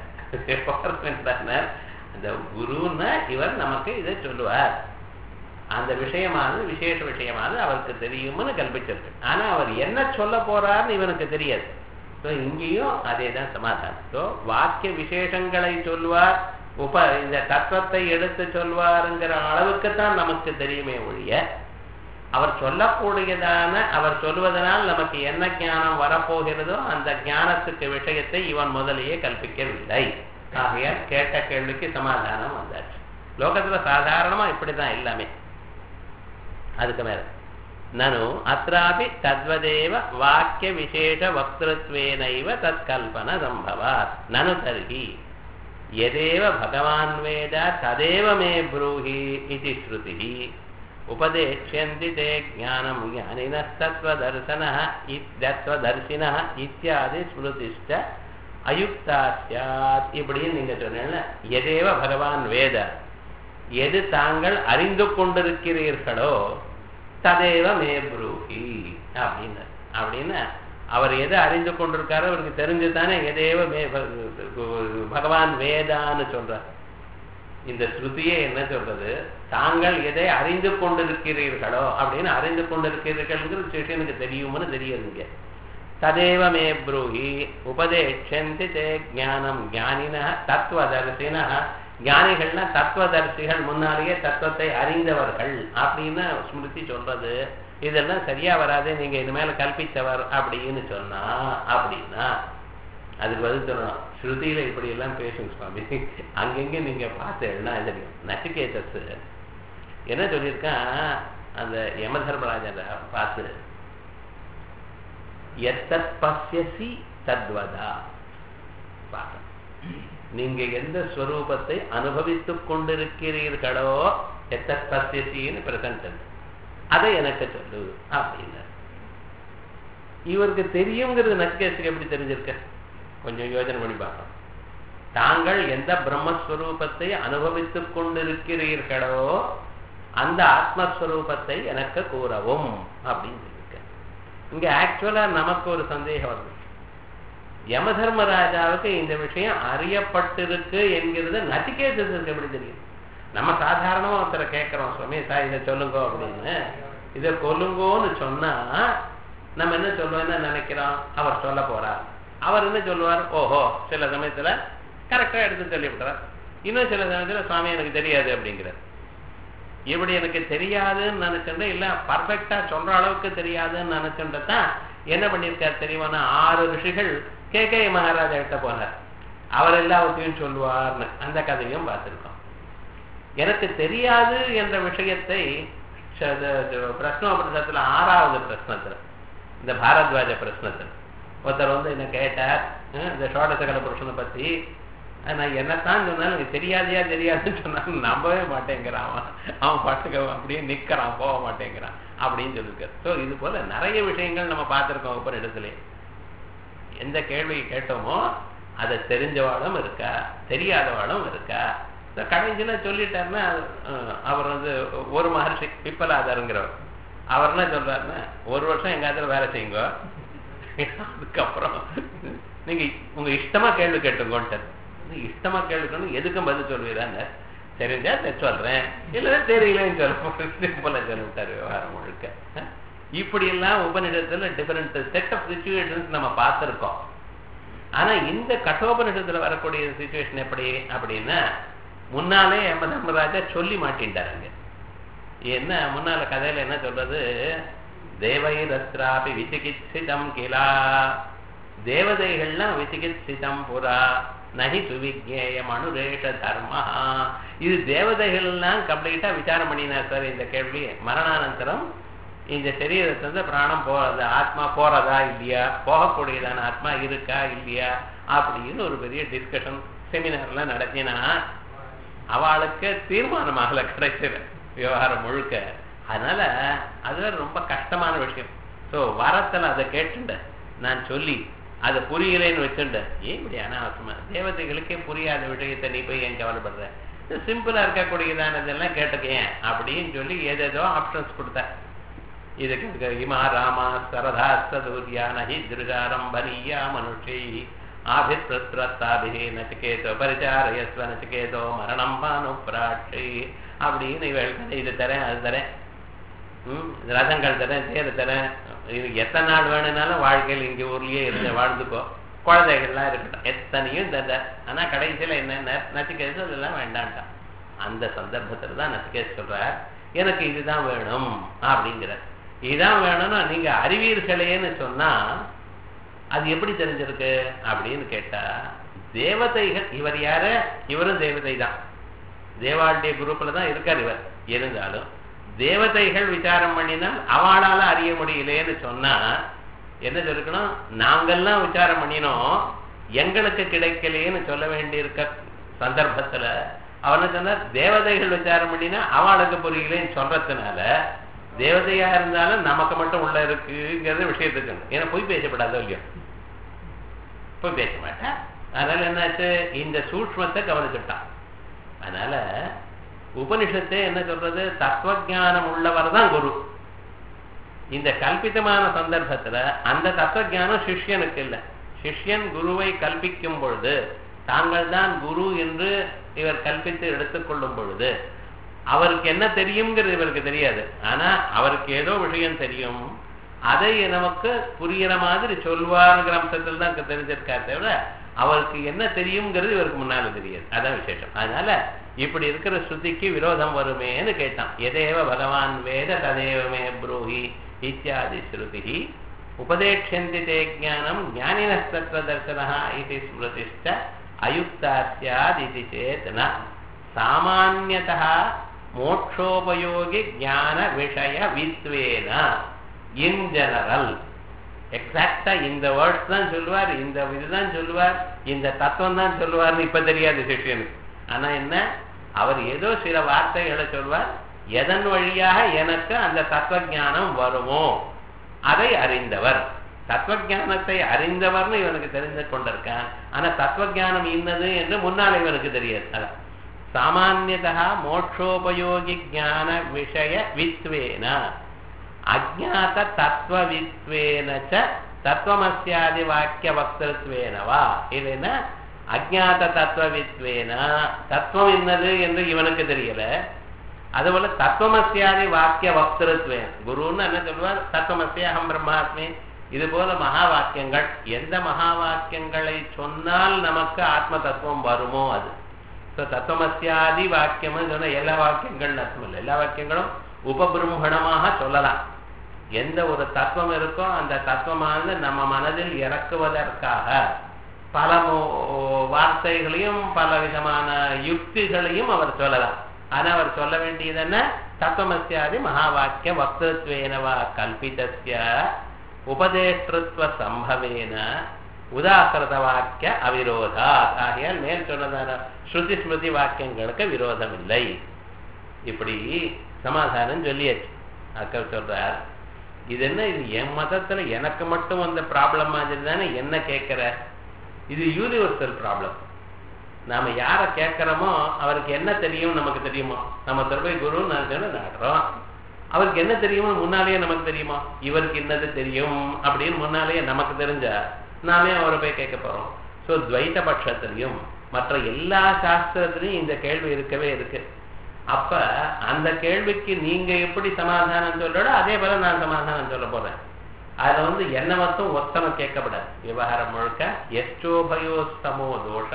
Speaker 1: அந்த குருன்னா இவர் நமக்கு இதை சொல்லுவார் அந்த விஷயமானது விசேஷ விஷயமானது அவருக்கு தெரியும்னு கல்பிச்சிருக்கு ஆனா அவர் என்ன சொல்ல போறாருன்னு இவனுக்கு தெரியாது ஸோ இங்கேயும் அதே தான் சமாதானம் ஸோ வாக்கிய விசேஷங்களை சொல்வார் உப இந்த தத்துவத்தை எடுத்து சொல்வாருங்கிற அளவுக்குத்தான் நமக்கு தெரியுமே ஒழிய அவர் சொல்லக்கூடியதான அவர் சொல்வதனால் நமக்கு என்ன ஞானம் வரப்போகிறதோ அந்த ஞானத்துக்கு விஷயத்தை இவன் முதலேயே கல்பிக்கவில்லை ஆகையால் கேட்ட கேள்விக்கு சமாதானம் வந்தாச்சு லோகத்துல சாதாரணமா இப்படிதான் எல்லாமே அதுக்கு மேல நனு அत्रापि தத்வதேவ வாக்கிய விசேஷ வக்திருத்வேனைவ தற்கல்பன சம்பவாத் நனு தர்ஹி यदेव भगवान् वेद तदेव मे ब्रूहि इति श्रुतिः उपदेक्ष्यन्ति ते ज्ञानं ज्ञानिनस्तत्त्वदर्शनः इत्यत्वदर्शिनः इत्यादि स्मृतिश्च அயுக்தா சாத் இப்படின்னு நீங்க சொன்னீங்கல்ல எதேவ பகவான் வேத எது தாங்கள் அறிந்து கொண்டிருக்கிறீர்களோ ததேவ மே ப்ரூஹி அப்படின்னு அப்படின்னு அவர் எதை அறிந்து கொண்டிருக்காரோ அவருக்கு தெரிஞ்சு தானே எதேவ மே பகவான் வேதான்னு சொல்றார் இந்த ஸ்ருதியே என்ன சொல்றது தாங்கள் எதை அறிந்து கொண்டிருக்கிறீர்களோ அப்படின்னு அறிந்து கொண்டிருக்கிறீர்கள் சிஷியனுக்கு தெரியும்னு தெரியுதுங்க ததேவ மே ப்ரூஹி உபதேட்சந்தி தே ஜானம் ஞானின தத்துவதர்சின ஞானிகள்னா தத்துவதர்சிகள் முன்னாலேயே தத்துவத்தை அறிந்தவர்கள் அப்படின்னு ஸ்மிருதி சொல்றது இதெல்லாம் சரியா வராது நீங்க இனிமேல கல்பித்தவர் அப்படின்னு சொன்னா அப்படின்னா அதுக்கு பதில் சொல்லணும் ஸ்ருதியில இப்படி எல்லாம் பேசுங்க சுவாமி அங்கங்க நீங்க பார்த்தேன்னா தெரியும் நச்சிகேதஸ் என்ன சொல்லியிருக்கான் அந்த யமதர்மராஜன் பார்த்து எத்தத் பசியசி தத்வதா பார்க்க நீங்க எந்த ஸ்வரூபத்தை அனுபவித்துக் கொண்டிருக்கிறீர்களோ எத்தத் பசியசின்னு பிரசன்ட் அதை எனக்கு சொல்லு அப்படின்னு இவருக்கு தெரியுங்கிறது நச்சிகேசுக்கு எப்படி தெரிஞ்சிருக்க கொஞ்சம் யோஜனை பண்ணி பார்க்கணும் தாங்கள் எந்த பிரம்மஸ்வரூபத்தை அனுபவித்துக் கொண்டிருக்கிறீர்களோ அந்த ஆத்மஸ்வரூபத்தை எனக்கு கூறவும் அப்படின்னு சொல்லியிருக்க இங்க ஆக்சுவலா நமக்கு ஒரு சந்தேகம் வருது யமதர்மராஜாவுக்கு இந்த விஷயம் அறியப்பட்டிருக்கு என்கிறது நச்சிகேதத்துக்கு எப்படி தெரியும் நம்ம சாதாரணமா ஒருத்தரை கேட்கிறோம் சுவாமி சார் இதை சொல்லுங்க அப்படின்னு இதை கொல்லுங்கோன்னு சொன்னா நம்ம என்ன சொல்லுவோம் என்ன நினைக்கிறோம் அவர் சொல்ல போறார் அவர் என்ன சொல்லுவார் ஓஹோ சில சமயத்துல கரெக்டா எடுத்து சொல்லிவிட்டார் இன்னும் சில சமயத்துல சுவாமி எனக்கு தெரியாது அப்படிங்கிறார் இப்படி எனக்கு தெரியாதுன்னு நினைச்சுட்டு இல்ல பர்ஃபெக்டா சொல்ற அளவுக்கு தெரியாதுன்னு நினைச்சுட்டு தான் என்ன பண்ணிருக்காரு தெரியுமா ஆறு ரிஷிகள் கே கே மகாராஜா கிட்ட போனார் அவர் எல்லாவற்றையும் சொல்லுவார்னு அந்த கதையும் பார்த்திருக்கோம் எனக்கு தெரியாது என்ற விஷயத்தை பிரஸ்னோபரிசத்துல ஆறாவது பிரஸ்னத்துல இந்த பாரத்வாஜ பிரஸ்னத்துல ஒருத்தர் வந்து என்ன கேட்டார் அஹ் இந்த சோடசகல புருஷனை பத்தி அஹ் நான் என்னத்தான் சொன்னாலும் எனக்கு தெரியாதையா தெரியாதுன்னு சொன்னாலும் நம்பவே மாட்டேங்கிறான் அவன் அவன் பாட்டுக்கு அவன் அப்படியே நிக்கிறான் போக மாட்டேங்கிறான் அப்படின்னு சொல்லியிருக்காரு ஸோ இது போல நிறைய விஷயங்கள் நம்ம பார்த்துருக்கோம் ஒவ்வொரு இடத்துல எந்த கேள்வி கேட்டோமோ அதை தெரிஞ்சவாளும் இருக்கா தெரியாதவாளும் இருக்கா இந்த கடைசியில சொல்லிட்டாருன்னா அஹ், அவர் வந்து ஒரு மகர்ஷி பிப்பலாதாருங்கிறவர் அவர் என்ன சொல்றாருன்னா ஒரு வருஷம் எங்காவது வேலை செய்யுங்க அதுக்கப்புறம் நீங்க உங்க இஷ்டமா கேள்வி கேட்டுங்கோன்ட்டு இஷ்டமா கேள்வி கேட்டு எதுக்கும் பதில் சொல்வீரான்னு தெரிஞ்சா தெ- சொல்றேன் இல்ல தெரியலன்னு சொல்ல சிம்பிளா சொல்லிவிட்டாரு விவகாரம் முழுக்க அஹ், இப்படி எல்லாம் உபநிடத்துல டிஃபரெண்ட் செட் ஆஃப் சுச்சுவேஷன்ஸ் நம்ம பார்த்திருக்கோம் ஆனா இந்த கட்டோபனிஷத்துல வரக்கூடிய சுச்சுவேஷன் எப்படி அப்படின்னா முன்னாலே யம தர்மராஜா சொல்லி மாட்டின்ட்டாருங்க என்ன முன்னால கதையில என்ன சொல்றது தேவைரஸ்திராபி விசிகித்சிதம் கிலா தேவதைகள்லாம் விசிகித்சிதம் புரா நகி சுவிஜேயம் அனுரேஷ தர்மா இது தேவதைகள்லாம் கம்ப்ளீட்டா விசாரம் பண்ணினா சார் இந்த கேள்வி மரணானந்தரம் இந்த சரீரத்துல இருந்து பிராணம் போறது ஆத்மா போறதா இல்லையா போகக்கூடியதான ஆத்மா இருக்கா இல்லையா அப்படின்னு ஒரு பெரிய டிஸ்கஷன் செமினார்லாம் நடத்தினா அவளுக்கு தீர்மானமாகல கிடைச்சது விவகாரம் முழுக்க அதனால அது ரொம்ப கஷ்டமான விஷயம் ஸோ வாரத்தில் அதை கேட்டுண்ட நான் சொல்லி அதை புரியலைன்னு வச்சுண்ட ஏன் இப்படி அனாவசியமா தேவதைகளுக்கே புரியாத விஷயத்தை நீ போய் ஏன் கவலைப்படுற இது சிம்பிளா இருக்கக்கூடியதானதெல்லாம் கேட்டுக்கேன் அப்படின்னு சொல்லி ஏதேதோ ஆப்ஷன்ஸ் கொடுத்த இதுக்கு இருக்க இமா ராமா சரதா சதூர்யா நகி திருகாரம் பனியா மனுஷை ஆபித் பிரத்ரத்தாபிஹே நச்சிகேதோ பரிச்சாரயஸ்வ நச்சிகேதோ மரணம் பானு பிராட்சி அப்படின்னு இவளுக்கு இது தரேன் அது தரேன் ம் ரதங்கள் தரேன் தேர் தரேன் இது எத்தனை நாள் வேணும்னாலும் வாழ்க்கையில் இங்கே ஊர்லயே இருந்து வாழ்ந்துக்கோ குழந்தைகள்லாம் இருக்கட்டும் எத்தனையும் தந்த ஆனா கடைசியில என்ன நச்சிகேது அதெல்லாம் வேண்டான்ட்டான் அந்த சந்தர்ப்பத்துல தான் நச்சிகேத் சொல்றார் எனக்கு இதுதான் வேணும் அப்படிங்கிற இதுதான் வேணும்னா நீங்க அறிவீர்களேன்னு சொன்னா அது எப்படி தெரிஞ்சிருக்கு அப்படின்னு கேட்டா தேவதைகள் இவர் யாரு இவரும் தேவதை தான் தேவாளுடைய குரூப்ல தான் இருக்கார் இவர் இருந்தாலும் தேவதைகள் விசாரம் பண்ணினால் அவளால அறிய முடியலையேன்னு சொன்னா என்ன சொல்லிருக்கணும் நாங்கெல்லாம் விசாரம் பண்ணினோம் எங்களுக்கு கிடைக்கலையேன்னு சொல்ல வேண்டியிருக்க சந்தர்ப்பத்துல அவன சொன்னார் தேவதைகள் விசாரம் பண்ணினா அவளுக்கு புரியலேன்னு சொல்றதுனால தேவதையா இருந்தாலும் நமக்கு மட்டும் உள்ள இருக்குங்கிறது விஷயத்துக்கு ஏன்னா பொய் பேசப்படாதோ இல்லையோ பொய் பேச மாட்டேன் அதனால என்னாச்சு இந்த சூக்மத்தை கவனிச்சுட்டான் அதனால உபனிஷத்தே என்ன சொல்றது தத்துவஜானம் உள்ளவர் தான் குரு இந்த கல்பிதமான சந்தர்ப்பத்துல அந்த தத்துவஜானம் சிஷ்யனுக்கு இல்லை சிஷ்யன் குருவை கல்பிக்கும் பொழுது தாங்கள் தான் குரு என்று இவர் கல்பித்து எடுத்துக்கொள்ளும் பொழுது அவருக்கு என்ன தெரியுங்கிறது இவருக்கு தெரியாது ஆனா அவருக்கு ஏதோ விஷயம் தெரியும் அதை நமக்கு புரிகிற மாதிரி சொல்வாருங்கிற அம்சத்தில் தான் தெரிஞ்சிருக்காரு தவிர அவருக்கு என்ன தெரியுங்கிறது இவருக்கு முன்னால தெரியாது அதான் விசேஷம் அதனால இப்படி இருக்கிற ஸ்ருதிக்கு விரோதம் வருமேன்னு கேட்டான் எதேவ பகவான் வேத ததேவமே புரோஹி இத்தியாதி ஸ்ருதி உபதேட்சந்தி தே ஜானம் ஞானினஸ்தத்வ தர்சனா இது ஸ்மிருதிஷ்ட அயுக்தா சியாத் இது சேத் ந சாமான்யதா மோட்சோபயோகி ஞான விஷய வித்வேன இன் ஜெனரல் எக்ஸாக்டா இந்த வேர்ட்ஸ் தான் சொல்லுவார் இந்த இதுதான் சொல்லுவார் இந்த தத்துவம் தான் சொல்லுவார்னு இப்ப தெரியாது சிஷியனுக்கு ஆனா என்ன அவர் ஏதோ சில வார்த்தைகளை சொல்வார் எதன் வழியாக எனக்கு அந்த தத்துவ ஞானம் வருமோ அதை அறிந்தவர் தத்துவ ஞானத்தை அறிந்தவர்னு இவனுக்கு தெரிந்து கொண்டிருக்கான் ஆனா தத்துவ ஞானம் இன்னது என்று முன்னால் இவனுக்கு தெரியாது அதான் சாமானியதா மோட்சோபயோகி ஞான விஷய வித்வேன அஜாத தத்துவவித்வேன தத்துவமசியாதி வாக்கிய வக்திருத்வேனவா இது என்ன அஜாத தத்துவவித்வேன தத்துவம் என்னது என்று இவனுக்கு தெரியல அதுபோல தத்துவமசியாதி வாக்கிய வக்திருத்வேன் குருன்னு என்ன சொல்லுவார் தத்துவமசிய அகம் பிரம்மாஸ்மி இது போல மகா வாக்கியங்கள் எந்த மகா வாக்கியங்களை சொன்னால் நமக்கு ஆத்ம தத்துவம் வருமோ அது தத்துவமசியாதி வாக்கியம் சொன்ன எல்லா வாக்கியங்கள் அர்த்தம் இல்லை எல்லா வாக்கியங்களும் உபபிரம்மணமாக சொல்லலாம் எந்த ஒரு தத்துவம் இருக்கோ அந்த தத்துவமானது நம்ம மனதில் இறக்குவதற்காக பல வார்த்தைகளையும் பல விதமான யுக்திகளையும் அவர் சொல்லலாம் ஆனா அவர் சொல்ல வேண்டியது என்ன தத்துவமசியாதி மகா வாக்கிய வக்திருத்வேனவா கல்பிதஸ்ய உபதேஷ்டத்துவ சம்பவேன உதாகிருத வாக்கிய அவிரோதா ஆகையால் மேல் சொன்னதான ஸ்ருதி ஸ்மிருதி வாக்கியங்களுக்கு விரோதம் இல்லை இப்படி சமாதானம் சொல்லியாச்சு அக்கா சொல்றார் இது என்ன இது என் மதத்துல எனக்கு மட்டும் வந்த ப்ராப்ளம் மாதிரி தானே என்ன கேட்கிற இது யூனிவர்சல் ப்ராப்ளம் நாம யார கேட்கிறோமோ அவருக்கு என்ன தெரியும் நமக்கு தெரியுமோ நம்ம திருப்பி குரு நான் நாடுறோம் அவருக்கு என்ன தெரியுமோ முன்னாலேயே நமக்கு தெரியுமா இவருக்கு என்னது தெரியும் அப்படின்னு முன்னாலேயே நமக்கு தெரிஞ்சா நாமே அவரை போய் கேட்க போறோம் ஸோ துவைத்த பட்சத்திலையும் மற்ற எல்லா சாஸ்திரத்திலையும் இந்த கேள்வி இருக்கவே இருக்கு அப்ப அந்த கேள்விக்கு நீங்க எப்படி சமாதானம் சொல்றோ அதே போல நான் சமாதானம் சொல்ல போறேன் அதுல வந்து என்ன மட்டும் ஒத்தனை கேட்கப்படாது விவகாரம் முழுக்க எச்சோபயோஸ்தமோ தோஷ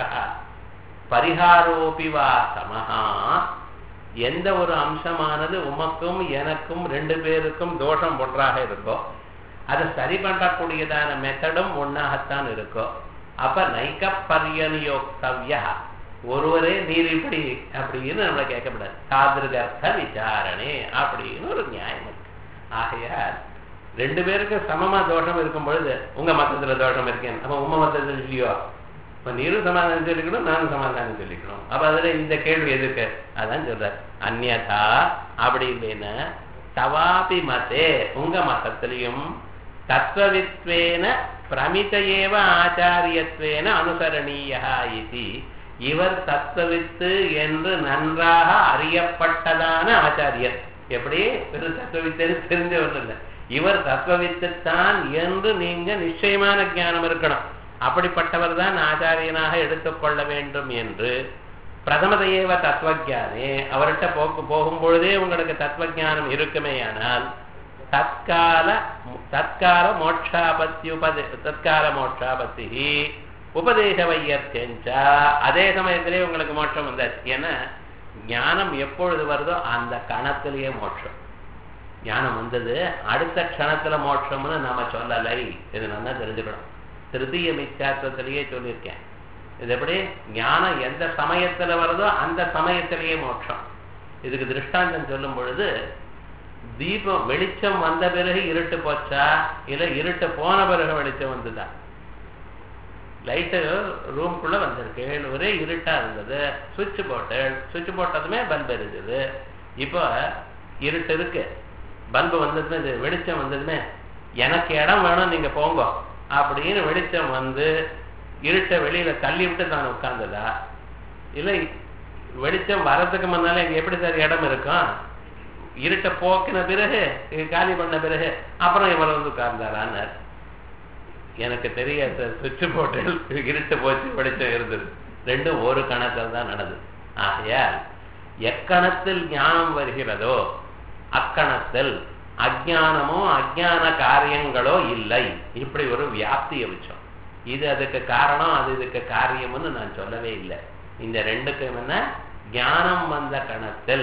Speaker 1: பரிகாரோபி வா சமஹா எந்த ஒரு அம்சமானது உமக்கும் எனக்கும் ரெண்டு பேருக்கும் தோஷம் ஒன்றாக இருக்கோ அதை சரி பண்ணக்கூடியதான மெத்தடும் ஒன்னாகத்தான் இருக்கும் அப்ப நைக்க பரியனியோக்தவ்யா ஒருவரே நீர் இப்படி அப்படின்னு நம்மளை கேட்கப்படாது சாதிருகர்த்த விசாரணே அப்படின்னு ஒரு நியாயம் இருக்கு ஆகையால் ரெண்டு பேருக்கும் சமமா தோஷம் இருக்கும் பொழுது உங்க மத்தத்துல தோஷம் இருக்கேன் அப்ப உங்க மத்தத்துல இல்லையோ இப்ப நீரும் சமாதானம் சொல்லிக்கணும் நானும் சமாதானம் சொல்லிக்கணும் அப்ப அதுல இந்த கேள்வி எதுக்கு அதான் சொல்ற அந்நதா அப்படி இல்லைன்னா தவாபி மதே உங்க மதத்திலையும் தத்துவவித்வேன பிரமித ஏவ ஆச்சாரியத்வேன அனுசரணீயா இது இவர் தத்துவவித்து என்று நன்றாக அறியப்பட்டதான ஆச்சாரியர் எப்படி பெரு தத்துவவித்தர் தெரிஞ்சவர் இல்லை இவர் தத்துவவித்துத்தான் என்று நீங்க நிச்சயமான ஞானம் இருக்கணும் அப்படிப்பட்டவர் தான் ஆச்சாரியனாக எடுத்துக்கொள்ள வேண்டும் என்று பிரதமதையேவ தத்துவஜானே அவர்கிட்ட போக்கு போகும் பொழுதே உங்களுக்கு தத்துவஜானம் இருக்குமேயானால் தற்கால தற்கால மோட்சாபத்தி உபதே தற்கால மோட்சாபத்தி உபதேச வையர்த்தா அதே சமயத்திலே உங்களுக்கு மோட்சம் வந்தாச்சு ஏன்னா ஞானம் எப்பொழுது வருதோ அந்த கணத்திலேயே மோட்சம் ஞானம் வந்தது அடுத்த க்ஷணத்துல மோட்சம்னு நாம சொல்லலை இது நல்லா தெரிஞ்சுக்கணும் திருத்திய மிச்சாத்துவத்திலேயே சொல்லியிருக்கேன் இது எப்படி ஞானம் எந்த சமயத்துல வருதோ அந்த சமயத்திலேயே மோட்சம் இதுக்கு திருஷ்டாந்தம் சொல்லும் பொழுது தீபம் வெளிச்சம் வந்த பிறகு இருட்டு போச்சா இல்ல இருட்டு போன பிறகு வெளிச்சம் வந்துதா லைட்டு ரூம்குள்ள வந்திருக்கு ஒரே இருட்டா இருந்தது சுவிட்ச் போட்டு சுவிட்ச் போட்டதுமே பல்ப் எரிஞ்சது இப்போ இருட்டு இருக்கு பல்பு வந்ததுமே இது வெளிச்சம் வந்ததுமே எனக்கு இடம் வேணும் நீங்க போங்க அப்படின்னு வெளிச்சம் வந்து இருட்டை வெளியில தள்ளி விட்டு நான் உட்கார்ந்ததா இல்லை வெளிச்சம் வரதுக்கு முன்னால இங்க எப்படி சார் இடம் இருக்கும் இருட்டை போக்கின பிறகு காலி பண்ண பிறகு அப்புறம் இவர் வந்து உட்கார்ந்தாரான்னு எனக்கு தெரியாது சார் சுவிட்ச் போட்டு இருட்டு போச்சு வெளிச்சம் இருந்தது ரெண்டும் ஒரு கணத்தில் தான் நடந்தது ஆகையால் எக்கணத்தில் ஞானம் வருகிறதோ அக்கணத்தில் அஜானமோ அஜான காரியங்களோ இல்லை இப்படி ஒரு வியாப்திய வச்சோம் இது அதுக்கு காரணம் அது இதுக்கு காரியம்னு நான் சொல்லவே இல்லை இந்த ரெண்டுக்கும் என்ன ஞானம் வந்த கணத்தில்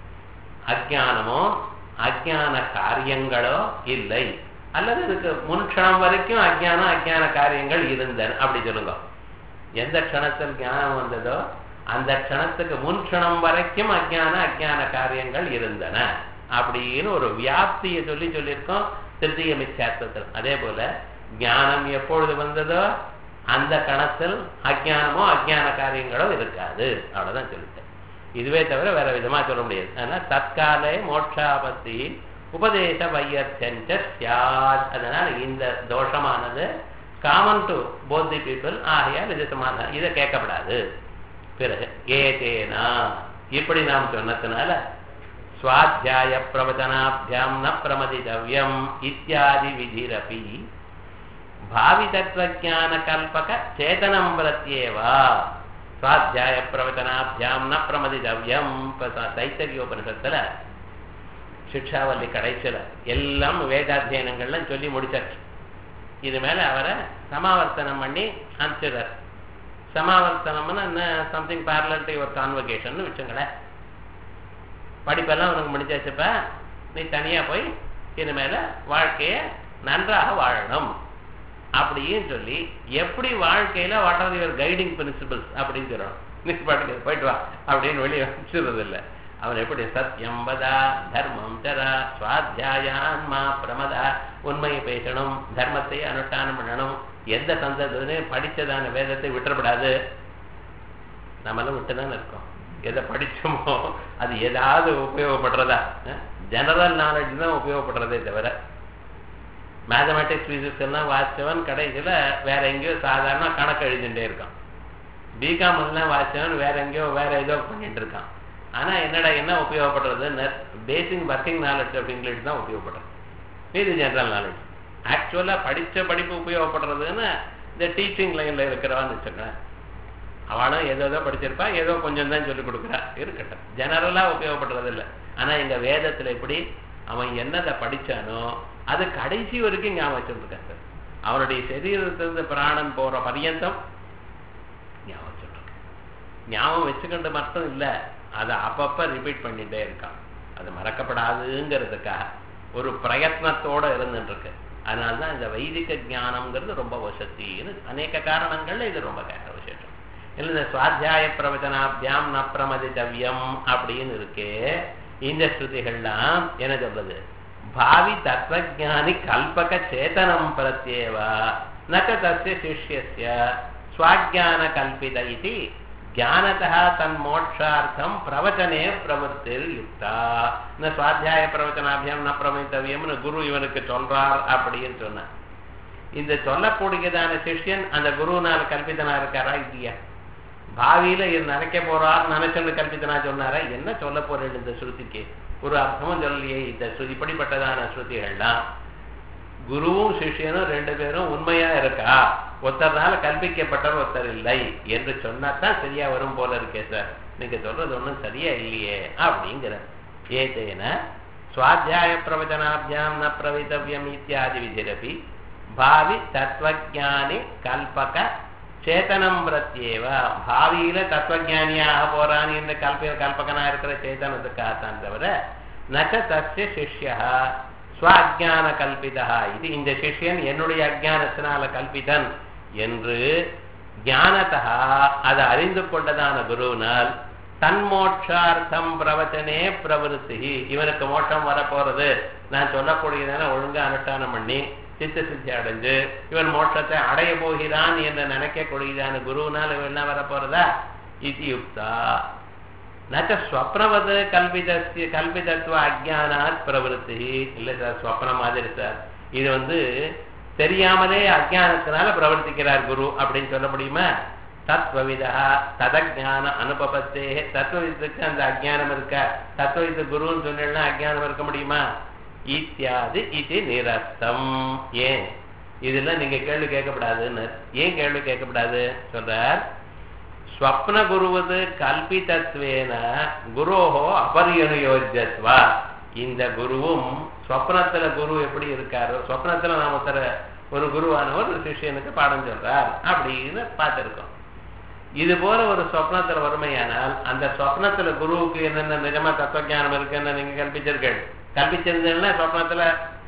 Speaker 1: அஜானமோ அஜான காரியங்களோ இல்லை அல்லது இதுக்கு முன் க்ஷணம் வரைக்கும் அஜானம் அஜான காரியங்கள் இருந்தன அப்படி சொல்லுங்க எந்த க்ஷணத்தில் ஞானம் வந்ததோ அந்த க்ஷணத்துக்கு முன் க்ஷணம் வரைக்கும் அஜான அஜான காரியங்கள் இருந்தன அப்படின்னு ஒரு வியாப்தியை சொல்லி சொல்லியிருக்கோம் திருத்திய மிச்சார்த்தத்தில் அதே போல ஞானம் எப்பொழுது வந்ததோ அந்த கணத்தில் அஜானமோ அஜான காரியங்களோ இருக்காது அவ்வளவுதான் சொல்லிட்டேன் இதுவே தவிர வேற விதமா சொல்ல முடியாது ஆனா தற்காலே மோட்சாபத்தி உபதேச வையர்த்தஞ்ச சியாத் அதனால இந்த தோஷமானது common to both the people ஆகையால் இது சமாதானம் இதை கேட்கப்படாது பிறகு ஏதேனா இப்படி நாம் சொன்னதுனால சுவாத்தியாய பிரவச்சனாபியாம் ந பிரமதிதவ்யம் இத்தியாதி விதிரபி பாவி தத்துவஜான கல்பக சேதனம் பிரத்யேவா சுவாத்தியாய பிரவச்சனாபியாம் ந பிரமதிதவ்யம் தைத்தரியோபனிஷத்துல சிக்ஷாவல்லி கடைசியில் எல்லாம் வேதாத்தியனங்கள்லாம் சொல்லி முடிச்சாச்சு இது மேல அவரை சமாவர்த்தனம் பண்ணி அனுப்பிச்சிடுறார் சமாவர்த்தனம்னா என்ன something parallel to your convocation வச்சுங்களேன் படிப்பெல்லாம் உனக்கு முடிச்சாச்சுப்ப நீ தனியா போய் இனிமேல வாழ்க்கைய நன்றாக வாழணும் அப்படின்னு சொல்லி எப்படி வாழ்க்கையில what are your guiding principles அப்படின்னு சொல்லணும் நீ பாட்டுக்கு போயிட்டு வா அப்படின்னு வெளியே வச்சுறது இல்லை அவன் எப்படி சத்தியம் வதா தர்மம் தரா சுவாத்தியாயான்மா பிரமதா உண்மையை பேசணும் தர்மத்தை அனுஷ்டானம் பண்ணணும் எந்த சந்தர்ப்பத்திலே படிச்சதான வேதத்தை விட்டுறப்படாது நம்மளும் விட்டு தானே இருக்கோம் எதை படிச்சோமோ அது ஏதாவது உபயோகப்படுறதா ஜெனரல் நாலேஜ் தான் உபயோகப்படுறதே தவிர மேத்தமேட்டிக்ஸ் பிசிக்ஸ் எல்லாம் வாசிச்சவன் கடைசியில் வேற எங்கேயோ சாதாரண கணக்கு எழுதிட்டே இருக்கான் பிகாம் எல்லாம் வாசிச்சவன் வேற எங்கேயோ வேற ஏதோ பண்ணிட்டு இருக்கான் ஆனா என்னடா என்ன உபயோகப்படுறது basic working knowledge of English தான் உபயோகப்படுறது இது ஜெனரல் நாலேஜ் ஆக்சுவலா படிச்ச படிப்பு உபயோகப்படுறதுன்னு இந்த டீச்சிங் லைன்ல இருக்கிறவான்னு வச்சுக்கேன் அவளும் ஏதோ ஏதோ படிச்சிருப்பா ஏதோ கொஞ்சம் தான் சொல்லிக் கொடுக்குறா இருக்கட்டும் ஜெனரலா உபயோகப்படுறது இல்லை ஆனா இந்த வேதத்துல எப்படி அவன் என்னதை படிச்சானோ அது கடைசி வரைக்கும் ஞாபகம் வச்சுருக்கான் சார் அவனுடைய சரீரத்திலிருந்து பிராணன் போற பரியந்தம் ஞாபகம் வச்சுருக்கான் ஞாபகம் வச்சுக்கிட்டு மட்டும் இல்லை அதை அப்பப்ப ரிப்பீட் பண்ணிட்டே இருக்கான் அது மறக்கப்படாதுங்கிறதுக்காக ஒரு பிரயத்னத்தோட இருந்துட்டு இருக்கு அதனால்தான் இந்த வைதிக ஞானம்ங்கிறது ரொம்ப வசத்தின்னு அநேக காரணங்கள்ல இது ரொம்ப விசேஷம் இல்லை இந்த சுவாத்தியாய பிரவச்சனாபியாம் ந பிரமதித்தவ்யம் அப்படின்னு இருக்கு இந்த ஸ்ருதிகள்லாம் என்ன சொல்றது பாவி தத்துவஜானி கல்பக சேதனம் பிரத்யேவ நக தஸ்ய சிஷ்யஸ்ய ஸ்வாஜான கல்பித இது ஜானதா தன் மோட்சார்த்தம் பிரவச்சனே பிரவருத்தில் யுக்தா இந்த சுவாத்தியாய பிரவச்சனாபியம் ந பிரமித்தவியம்னு குரு இவனுக்கு சொல்றார் அப்படின்னு சொன்ன இந்த சொல்லக்கூடியதான சிஷ்யன் அந்த குருவினால் கல்பித்தனா இருக்காரா இல்லையா பாவியில இது நினைக்க போறார் நினைச்சொன்னு கல்பித்தனா சொன்னாரா என்ன சொல்ல போறேன் இந்த ஸ்ருதிக்கு ஒரு அர்த்தமும் சொல்லலையே இந்த ஸ்ருதி இப்படிப்பட்டதான ஸ்ருதிகள்லாம் குருவும் சிஷ்யனும் ரெண்டு பேரும் உண்மையா இருக்கா ஒருத்தர்னால கல்பிக்கப்பட்டவர் ஒருத்தர் இல்லை என்று சொன்னாதான் சரியா வரும் போல இருக்கே சார் நீங்க சொல்றது ஒன்றும் சரியா இல்லையே அப்படிங்கிற ஏதேன சுவாத்தியாய பிரவச்சனாபியாம் ந பிரவித்தவியம் இத்தியாதி விதிரபி பாவி தத்துவஜானி கல்பக சேத்தனம் பிரத்யேவ பாவியில தத்துவஜானியாக போறான் என்று கல்ப கல்பகனா இருக்கிற சேத்தனத்துக்காகத்தான் தவிர நச்ச தஸ்ய சிஷ்யா ஸ்வாஜான கல்பிதா இது இந்த சிஷ்யன் என்னுடைய அஜானத்தினால கல்பிதன் என்று ஞானதா அதை அறிந்து கொண்டதான குருவினால் தன்மோட்சார்த்தம் பிரவச்சனே பிரவருத்தி இவனுக்கு மோட்சம் வரப்போறது நான் சொல்லக்கூடியதான ஒழுங்கா அனுஷ்டானம் பண்ணி சித்த சித்தி அடைஞ்சு இவன் மோட்சத்தை அடைய போகிறான் என்று நினைக்கக்கூடியதான குருவினால் இவன் என்ன வரப்போறதா இது யுக்தா நச்ச ஸ்வப்னவது கல்பிதஸ்ய கல்பிதத்துவ அஜானாத் பிரவருத்தி இல்லை சார் ஸ்வப்னம் மாதிரி சார் இது வந்து தெரியாமலே அஜானத்தினால பிரவர்த்திக்கிறார் குரு அப்படின்னு சொல்ல முடியுமா தத்வவிதா ததஜான அனுபவத்தே தத்துவத்துக்கு அந்த அஜானம் இருக்க தத்துவத்து குருன்னு சொன்னா அஜானம் இருக்க முடியுமா இத்தியாது இது நிரஸ்தம் ஏன் இதெல்லாம் நீங்க கேள்வி கேட்கப்படாதுன்னு ஏன் கேள்வி கேட்கப்படாது சொல்றார் ஸ்வப்ன குருவது கல்பிதத்வேன குரோஹோ அபரியனுயோஜத்வா இந்த குருவும் ஸ்வப்னத்துல குரு எப்படி இருக்காரோ ஸ்வப்னத்துல நாம ஒருத்தர ஒரு குருவானவர் ஒரு சிஷியனுக்கு பாடம் சொல்றார் அப்படின்னு பார்த்திருக்கோம் இது போல ஒரு சொப்னத்துல வறுமையானால் அந்த சொப்னத்துல குருவுக்கு என்னென்ன நிஜமா தத்துவஜானம் இருக்குன்னு நீங்க கல்பிச்சிருக்கீர்கள் கல்பிச்சிருந்தீங்கன்னா சொப்னத்துல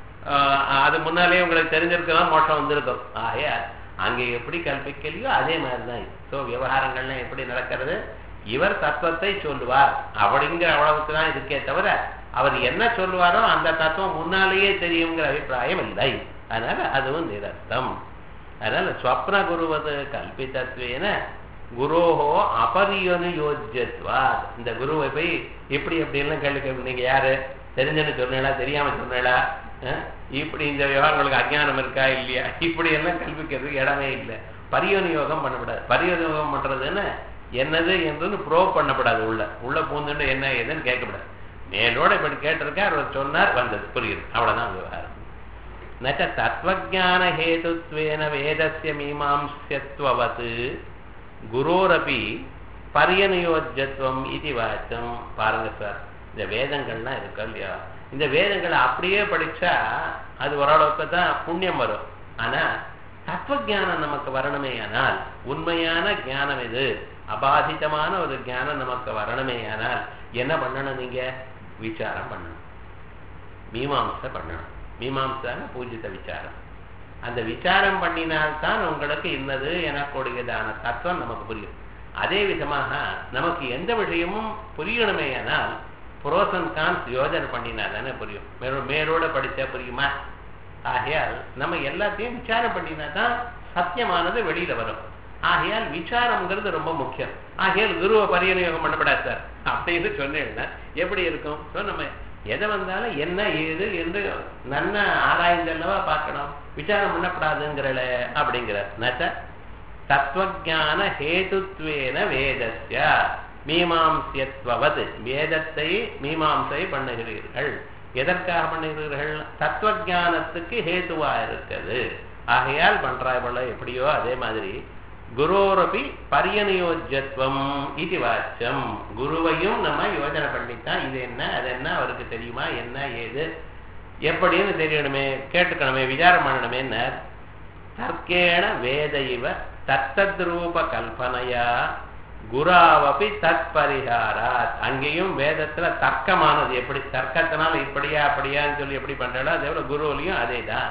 Speaker 1: அது முன்னாலே உங்களுக்கு தெரிஞ்சிருக்கலாம் மோட்சம் வந்திருக்கும் ஆகையா அங்கே எப்படி கல்பிக்கலையோ அதே மாதிரிதான் ஸோ விவகாரங்கள்லாம் எப்படி நடக்கிறது இவர் தத்துவத்தை சொல்லுவார் அப்படிங்கிற அவ்வளவுக்கு தான் இருக்கே தவிர அவர் என்ன சொல்லுவாரோ அந்த தத்துவம் முன்னாலேயே தெரியுங்கிற அபிப்பிராயம் இல்லை அதனால அதுவும் நிரஸ்தம் அதனால ஸ்வப்ன குருவது கல்பித்தத்வேன குரோஹோ அபரியனு யோஜத்வா இந்த குருவை போய் இப்படி எப்படி எல்லாம் கேள்வி கேள்வி நீங்க யாரு தெரிஞ்சுன்னு சொன்னீங்களா தெரியாம சொன்னீங்களா இப்படி இந்த விவகாரங்களுக்கு அஜானம் இருக்கா இல்லையா இப்படி எல்லாம் கல்விக்கிறதுக்கு இடமே இல்லை பரியோனியோகம் பண்ணக்கூடாது பரியோனியோகம் பண்றதுன்னு என்னது என்றுன்னு ப்ரோவ் பண்ணப்படாது உள்ள உள்ள பூந்துட்டு என்ன ஏதுன்னு கேட்கக்கூடாது மேலோட இப்படி கேட்டிருக்கார் அவர் சொன்னார் வந்தது புரியுது அவ்வளவுதான் விவகாரம் நச்ச தத்துவஜான ஹேதுத்வேன வேதஸ்ய மீமாம்சத்வவத் குரோரபி பரியனுயோஜத்துவம் இது வாச்சம் பாருங்க சார் இந்த வேதங்கள்லாம் இருக்கு இல்லையா இந்த வேதங்களை அப்படியே படிச்சா அது ஓரளவுக்கு தான் புண்ணியம் வரும் ஆனா தத்துவஜானம் நமக்கு வரணுமே ஆனால் உண்மையான ஞானம் இது அபாதிதமான ஒரு ஞானம் நமக்கு வரணுமே ஆனால் என்ன பண்ணணும் நீங்க விசாரம் பண்ணணும் மீமாம்சை பண்ணணும் மீமாம்சான பூஜித விசாரம் அந்த விசாரம் பண்ணினால்தான் உங்களுக்கு இன்னது எனக்கூடியதான தத்துவம் நமக்கு புரியும் அதே விதமாக நமக்கு எந்த விஷயமும் புரியணுமே ஆனால் ப்ரோஸ் அண்ட் கான்ஸ் யோஜனை பண்ணினா தானே புரியும் மேலோ மேலோட படிச்சா புரியுமா ஆகையால் நம்ம எல்லாத்தையும் விசாரம் பண்ணினா தான் சத்தியமானது வெளியில வரும் ஆகையால் விசாரம்ங்கிறது ரொம்ப முக்கியம் ஆகையால் குருவை பரியநியோகம் பண்ணப்படாது சார் அப்படின்னு சொன்னேன்னா எப்படி இருக்கும் ஸோ நம்ம எதை வந்தாலும் என்ன ஏது என்று நன்ன ஆராய்ந்தல்லவா பார்க்கணும் விசாரம் பண்ணப்படாதுங்கிறல அப்படிங்கிற நச்ச தத்துவஜான ஹேதுத்வேன வேதஸ்ய மீமாம்சியத்வது வேதத்தை மீமாம்சை பண்ணுகிறீர்கள் எதற்காக பண்ணுகிறீர்கள் தத்துவஜானத்துக்கு ஹேதுவா இருக்குது ஆகையால் பண்றாய் போல எப்படியோ அதே மாதிரி குரோரபி பரியனியோஜத்துவம் இது வாச்சம் குருவையும் நம்ம யோஜனை பண்ணித்தான் இது என்ன அது என்ன அவருக்கு தெரியுமா என்ன ஏது எப்படின்னு தெரியணுமே கேட்டுக்கணுமே விசாரம் பண்ணணுமே தர்க்கேண வேத இவ தத்தத்ரூப கல்பனையா குராவபி தத் பரிகாராத் அங்கேயும் வேதத்துல தர்க்கமானது எப்படி தர்க்கத்தினால இப்படியா அப்படியான்னு சொல்லி எப்படி பண்றாளோ அதே போல குருவிலையும் அதே தான்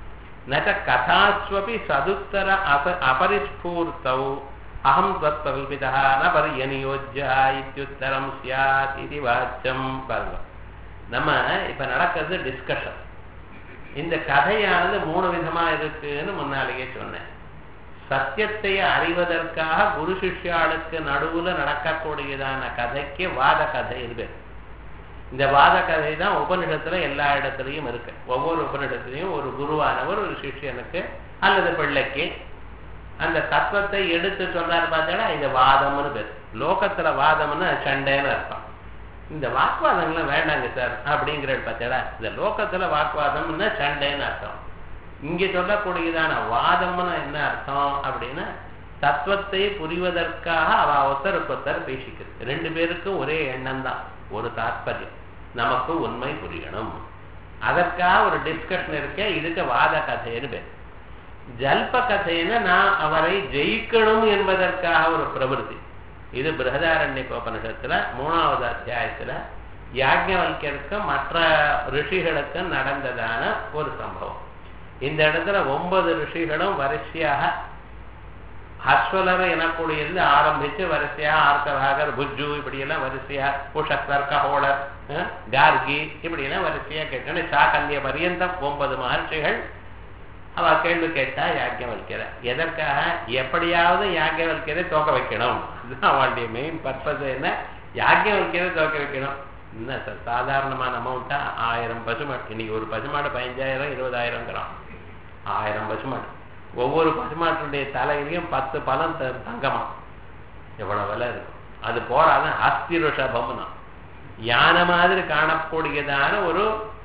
Speaker 1: ந கதாஸ்வபி சதுத்தர அப அபரிஸ்பூர்த்தௌ அகம் தத்வகல்பிதா ந பரியனியோஜ்யா இத்தியுத்தரம் சியாத் இது வாச்சம் பாருங்க நம்ம இப்ப நடக்கிறது டிஸ்கஷன் இந்த கதையானது மூணு விதமா இருக்குன்னு முன்னாலேயே சொன்னேன் சத்தியத்தை அறிவதற்காக குரு சிஷ்யாளுக்கு நடுவுல நடக்கக்கூடியதான கதைக்கு வாத கதை இருக்கு இந்த வாத கதை தான் உபனிஷத்துல எல்லா இடத்துலையும் இருக்கு ஒவ்வொரு உபனிஷத்துலையும் ஒரு குருவானவர் ஒரு சிஷ்யனுக்கு அல்லது பிள்ளைக்கு அந்த தத்துவத்தை எடுத்து சொன்னார் பார்த்தா இது வாதம்னு பேர் லோகத்துல வாதம்னு சண்டைன்னு அர்த்தம் இந்த வாக்குவாதங்கள்லாம் வேண்டாங்க சார் அப்படிங்கிறது பார்த்தா இந்த லோகத்துல வாக்குவாதம்னா சண்டைன்னு அர்த்தம் இங்க சொல்லக்கூடியதான வாதம்னு என்ன அர்த்தம் அப்படின்னா தத்துவத்தை புரிவதற்காக அவ ஒருத்தருக்கு ஒருத்தர் பேசிக்கிறது ரெண்டு பேருக்கும் ஒரே எண்ணம் தான் ஒரு தாற்பயம் நமக்கு உண்மை புரியணும் அதற்காக ஒரு டிஸ்கஷன் இருக்க இதுக்கு வாத கதைன்னு பேர் ஜல்ப கதைன்னு நான் அவரை ஜெயிக்கணும் என்பதற்காக ஒரு பிரவருத்தி இது பிரகதாரண்ய உபனிஷத்துல மூணாவது அத்தியாயத்துல யாஜ்ஞவல்யருக்கும் மற்ற ரிஷிகளுக்கும் நடந்ததான ஒரு சம்பவம் இந்த இடத்துல ஒன்பது ரிஷிகளும் வரிசையாக ஹஸ்வலர் எனக்கூடியிருந்து ஆரம்பிச்சு வரிசையா ஆர்த்தவாகர் புஜ்ஜு இப்படியெல்லாம் வரிசையா உஷக்தர் கஹோளர் கார்கி இப்படியெல்லாம் வரிசையா கேட்கணும் சாக்கல்ய பரியந்தம் ஒன்பது மகர்ஷிகள் அவ கேள்வி கேட்டா யாக்கியவல்கிற எதற்காக எப்படியாவது யாக்கியவல்கிற தோக்க வைக்கணும் அதுதான் அவளுடைய மெயின் பர்பஸ் என்ன யாக்கியவல்கிற தோக்க வைக்கணும் என்ன சார் சாதாரணமான அமௌண்ட்டா ஆயிரம் பசுமாடு இன்னைக்கு ஒரு பசுமாடு பதினஞ்சாயிரம் இருபதாயிரங்கிறான் ஆயிரம் பசுமாடு ஒவ்வொரு பசுமாட்டுடைய தலையிலையும் பத்து பழம் தங்கமா எவ்வளவு விலை இருக்கும் அது போறாதான் அஸ்திருஷபம்னா யானை மாதிரி காணக்கூடியதான ஒரு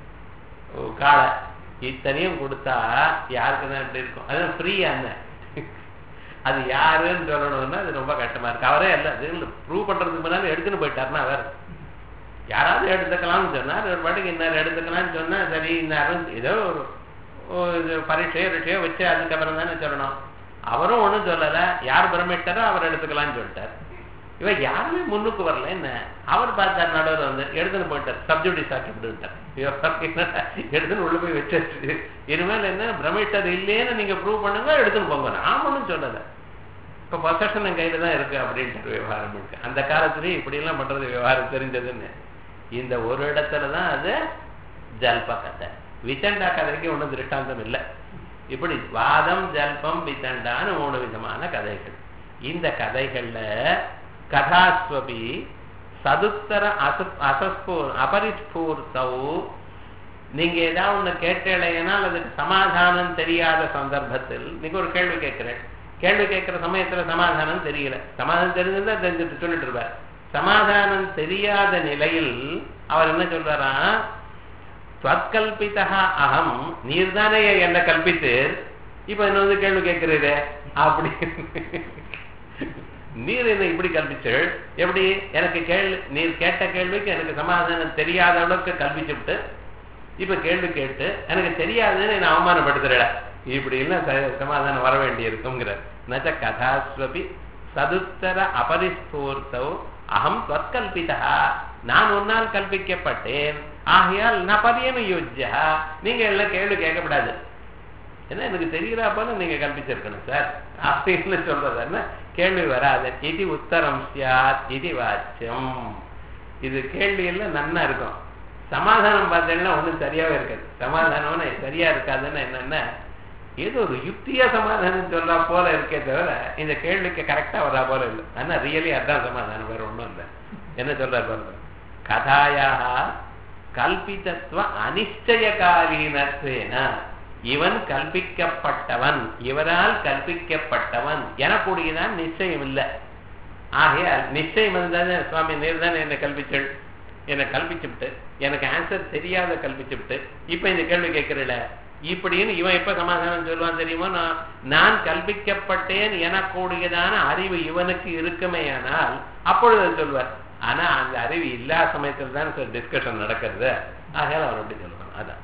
Speaker 1: காளை இத்தனையும் கொடுத்தா யாருக்கு தான் இப்படி இருக்கும் அது ஃப்ரீ அந்த அது யாருன்னு சொல்லணும்னா அது ரொம்ப கஷ்டமா இருக்கு அவரே இல்லை ப்ரூவ் பண்றதுக்கு முன்னாடி எடுத்துன்னு போயிட்டாருன்னா அவர் யாராவது எடுத்துக்கலாம்னு சொன்னார் ஒரு பாட்டுக்கு இன்னார் எடுத்துக்கலாம்னு சொன்னா சரி இன்னாரும் ஏதோ ஒரு பரீட்சையோ ரிஷையோ வச்சு அதுக்கப்புறம் தானே சொல்லணும் அவரும் ஒன்றும் சொல்லலை யார் பிரமிட்டாரோ அவர் எடுத்துக்கலாம்னு சொல்லிட்டார் இவன் யாருமே முன்னுக்கு வரல என்ன அவர் பார்த்தார் நடுவில் வந்து எடுத்துன்னு போயிட்டார் சப்ஜூடிஸ் ஆக்கிவிட்டார் எடுத்துன்னு உள்ள போய் வச்சாச்சு இனிமேல் என்ன பிரமிட்டர் இல்லைன்னு நீங்க ப்ரூவ் பண்ணுங்க எடுத்துன்னு போங்க நான் ஒன்றும் சொல்லலை இப்போ பொசஷன் என் கையில தான் இருக்கு அப்படின்ட்டு விவகாரம் இருக்கு அந்த காலத்துலயே இப்படி எல்லாம் பண்றது விவகாரம் தெரிஞ்சதுன்னு இந்த ஒரு இடத்துல தான் அது ஜல்ப கதை வித்தண்டா கதைக்கு ஒன்றும் திருஷ்டாந்தம் இல்லை இப்படி வாதம் ஜல்பம் வித்தண்டான்னு மூணு விதமான கதைகள் இந்த கதைகள்ல கதாஸ்வபி சதுத்தர அச அசஸ்பூ அபரிஸ்பூர்த்தவு நீங்க ஏதாவது ஒண்ணு கேட்டலைனால் அதுக்கு சமாதானம் தெரியாத சந்தர்ப்பத்தில் நீங்க ஒரு கேள்வி கேட்கிறேன் கேள்வி கேட்கிற சமயத்துல சமாதானம் தெரியல சமாதானம் தெரிஞ்சிருந்தா தெரிஞ்சுட்டு சொல்லிட்டு இருப்பார் சமாதானம் தெரியாத நிலையில் அவர் என்ன சொல்றாரா துவத்கல்பிதா அகம் நீர் தானே என்ன கல்பித்து இப்ப என்ன வந்து கேள்வி கேட்கிறீரே அப்படி நீர் என்ன இப்படி கல்பிச்சள் எப்படி எனக்கு கேள்வி நீர் கேட்ட கேள்விக்கு எனக்கு சமாதானம் தெரியாத அளவுக்கு கல்பிச்சு விட்டு இப்ப கேள்வி கேட்டு எனக்கு தெரியாதுன்னு என்ன அவமானப்படுத்துறட இப்படி எல்லாம் சமாதானம் வர வேண்டி இருக்குங்கிற நச்ச கதாஸ்வபி சதுத்தர அபரிஸ்பூர்த்தோ அகம் தொற்கல்பிதா நான் உன்னால் கல்பிக்கப்பட்டேன் ஆகையால் நான் பதியம யோஜ்யா நீங்க எல்லாம் கேள்வி கேட்கக்கூடாது ஏன்னா எனக்கு தெரிகிறா போல நீங்க கல்பிச்சிருக்கணும் சார் அப்படின்னு சொல்றது என்ன கேள்வி வராது இது உத்தரம் சியாத் இது வாச்சியம் இது கேள்வி எல்லாம் நன்னா இருக்கும் சமாதானம் பார்த்தீங்கன்னா ஒண்ணும் சரியாவே இருக்காது சமாதானம்னு சரியா இருக்காதுன்னு என்னன்னா ஏதோ ஒரு யுக்தியா சமாதானம் சொல்றா போல இருக்கே தவிர இந்த கேள்விக்கு கரெக்டா வரா போல இல்லை ஆனா ரியலி அதான் சமாதானம் வேற ஒண்ணும் இல்லை என்ன சொல்றாரு பாருங்க கதாயாக கல்பிதத்துவ அனிச்சயகாலீனத்வேன இவன் கல்பிக்கப்பட்டவன் இவரால் கல்பிக்கப்பட்டவன் எனக்கூடியதான் நிச்சயம் இல்லை ஆகையால் நிச்சயம் இருந்தானே சுவாமி நீர் தானே என்னை கல்பிச்சல் என்னை கல்பிச்சுவிட்டு எனக்கு ஆன்சர் தெரியாத கல்பிச்சுவிட்டு இப்ப இந்த கேள்வி கேட்கிறல இப்படின்னு இவன் எப்ப சமாதானம் சொல்லுவான் தெரியுமோ நான் நான் கல்பிக்கப்பட்டேன் எனக்கூடியதான அறிவு இவனுக்கு இருக்குமேயானால் அப்பொழுது அது சொல்வார் ஆனா அந்த அறிவு இல்லாத சமயத்தில் தான் டிஸ்கஷன் நடக்கிறது ஆகையால் அவர் அப்படி சொல்லுவான் அதான்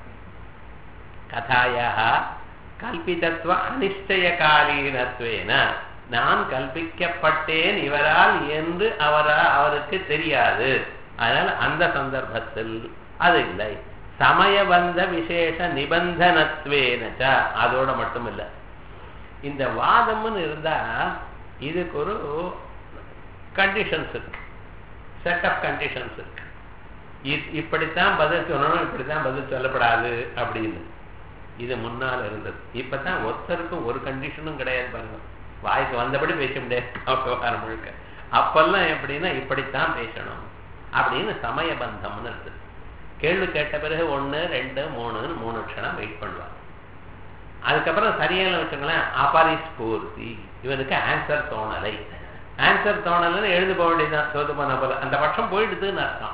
Speaker 1: கதாயாக கல்பிதத்துவ அனிஷ்டயகாலீனத்வேன நான் கல்பிக்கப்பட்டேன் இவரால் என்று அவரா அவருக்கு தெரியாது அதனால அந்த சந்தர்ப்பத்தில் அது இல்லை சமயபந்த விசேஷ நிபந்தனத்வேனச்ச அதோட மட்டும் இல்லை இந்த வாதம்னு இருந்தா இதுக்கு ஒரு கண்டிஷன்ஸ் இருக்கு செட் ஆஃப் கண்டிஷன்ஸ் இருக்கு இப்படித்தான் பதில் சொல்லணும் இப்படித்தான் பதில் சொல்லப்படாது அப்படின்னு இது முன்னால் இருந்தது இப்பதான் ஒருத்தருக்கும் ஒரு கண்டிஷனும் கிடையாது பாருங்க வாய்க்கு வந்தபடி பேச முடியாது முழுக்க அப்பெல்லாம் எப்படின்னா இப்படித்தான் பேசணும் அப்படின்னு சமயபந்தம்னு இருக்குது கேள்வி கேட்ட பிறகு ஒன்று ரெண்டு மூணுன்னு மூணு க்ஷணம் வெயிட் பண்ணுவாங்க அதுக்கப்புறம் சரியான வச்சுங்களேன் அபரிஸ்பூர்த்தி இவனுக்கு ஆன்சர் தோணலை ஆன்சர் தோணலைன்னு எழுந்து போக வேண்டியதுதான் தோத்து போன போல அந்த பட்சம் போயிடுதுன்னு அர்த்தம்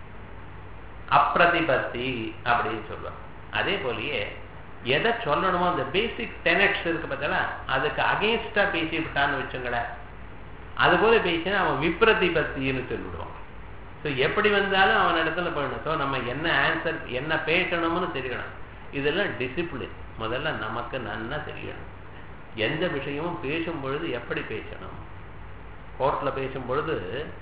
Speaker 1: அப்பிரதிபத்தி அப்படின்னு சொல்லுவாங்க அதே போலயே எதை சொல்லணுமோ அந்த பேசிக் டெனட்ஸ் இருக்கு பார்த்தா அதுக்கு அகேன்ஸ்டா பேசி விட்டான்னு வச்சுங்களேன் அது போல பேசினா அவன் விப்ரதிபத்தின்னு சொல்லிவிடுவான் ஸோ எப்படி வந்தாலும் அவன் இடத்துல போயிடணும் ஸோ நம்ம என்ன ஆன்சர் என்ன பேசணும்னு தெரியணும் இதெல்லாம் டிசிப்ளின் முதல்ல நமக்கு நன்னா தெரியணும் எந்த விஷயமும் பேசும் பொழுது எப்படி பேசணும் கோர்ட்ல பேசும் பொழுது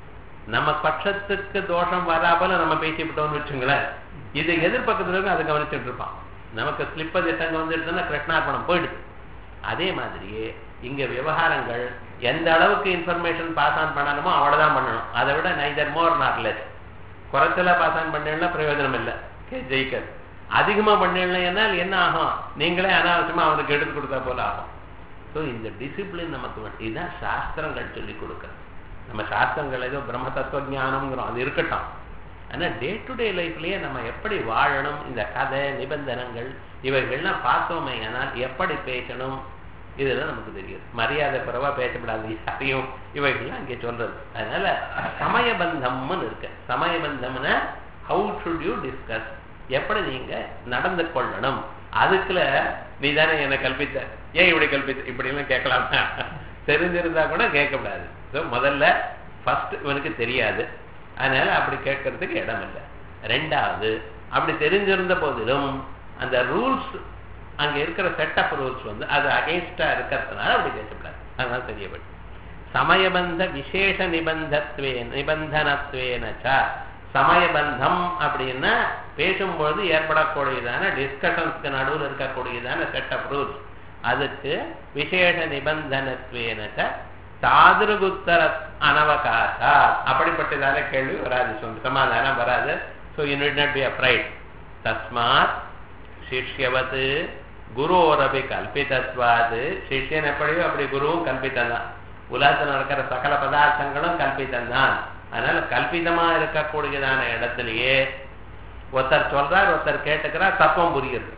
Speaker 1: நம்ம பட்சத்துக்கு தோஷம் வராபல நம்ம பேசிவிட்டோம்னு வச்சுங்களேன் இது எதிர்பக்கத்துல இருக்கு அதை கவனிச்சுட்டு இருப்பான் நமக்கு ஸ்லிப்ப திட்டங்க வந்துடுதுன்னா கிருஷ்ணார்பணம் போயிடுது அதே மாதிரியே இங்க விவகாரங்கள் எந்த அளவுக்கு இன்ஃபர்மேஷன் பாஸ் ஆன் பண்ணணுமோ அவ்வளவுதான் பண்ணணும் அதை விட நைதர் மோர் நாட் லெஸ் குறைச்சலா பாஸ் ஆன் பண்ணா பிரயோஜனம் இல்லை ஜெயிக்கர் அதிகமா பண்ணலைன்னா என்ன ஆகும் நீங்களே அனாவசியமா அவனுக்கு எடுத்து கொடுத்தா போல ஆகும் ஸோ இந்த டிசிப்ளின் நமக்கு வேணும் இதுதான் சாஸ்திரங்கள் சொல்லி கொடுக்குறது நம்ம சாஸ்திரங்கள் ஏதோ பிரம்ம தத்துவ ஞானம்ங்கிறோம் அது இருக்கட்டும் ஆனால் டே டு டே லைஃப்லயே நம்ம எப்படி வாழணும் இந்த கதை நிபந்தனங்கள் இவைகள்லாம் பார்த்தோமே ஆனால் எப்படி பேசணும் இதெல்லாம் நமக்கு தெரியும் மரியாதை குறைவா பேசப்படாது யாரையும் இவைகள்லாம் இங்கே சொல்றது அதனால சமயபந்தம்னு இருக்கு சமயபந்தம்னா ஹவு ஷுட் யூ டிஸ்கஸ் எப்படி நீங்க நடந்து கொள்ளணும் அதுக்குள்ள நீ தானே என்னை கல்பித்த ஏன் இப்படி கல்பித்த இப்படி எல்லாம் கேட்கலாமா தெரிஞ்சிருந்தா கூட கேட்கக்கூடாது ஸோ முதல்ல ஃபர்ஸ்ட் இவனுக்கு தெரியாது அதனால அப்படி கேட்கறதுக்கு இடம் இல்லை ரெண்டாவது அப்படி தெரிஞ்சிருந்த போதிலும் அந்த ரூல்ஸ் அங்க இருக்கிற செட் ஆஃப் ரூல்ஸ் வந்து அது அகேன்ஸ்டா இருக்கிறதுனால அப்படி பேசக்கூடாது அதனால தெரியப்படும் சமயபந்த விசேஷ நிபந்தத்வே நிபந்தனத்வேனச்ச சமயபந்தம் அப்படின்னா பேசும்பொழுது ஏற்படக்கூடியதான டிஸ்கஷன்ஸ்க்கு நடுவில் இருக்கக்கூடியதான செட் ஆஃப் ரூல்ஸ் அதுக்கு விசேஷ நிபந்தனத்வேனச்ச தாதிருகுத்தர அனவகாசா அப்படிப்பட்டதான கேள்வி வராது சொல்லு சமாதானம் வராது so you need not be afraid தஸ்மாத் சிஷ்யவத்து குருவோரபி கல்பிதத்வாது சிஷ்யன் எப்படியோ அப்படி குருவும் கல்பித்தம் தான் உலகத்தில் நடக்கிற சகல பதார்த்தங்களும் கல்பித்தம் தான் அதனால கல்பிதமா இருக்கக்கூடியதான இடத்திலேயே ஒருத்தர் சொல்றார் ஒருத்தர் கேட்டுக்கிறார் தத்துவம் புரியுது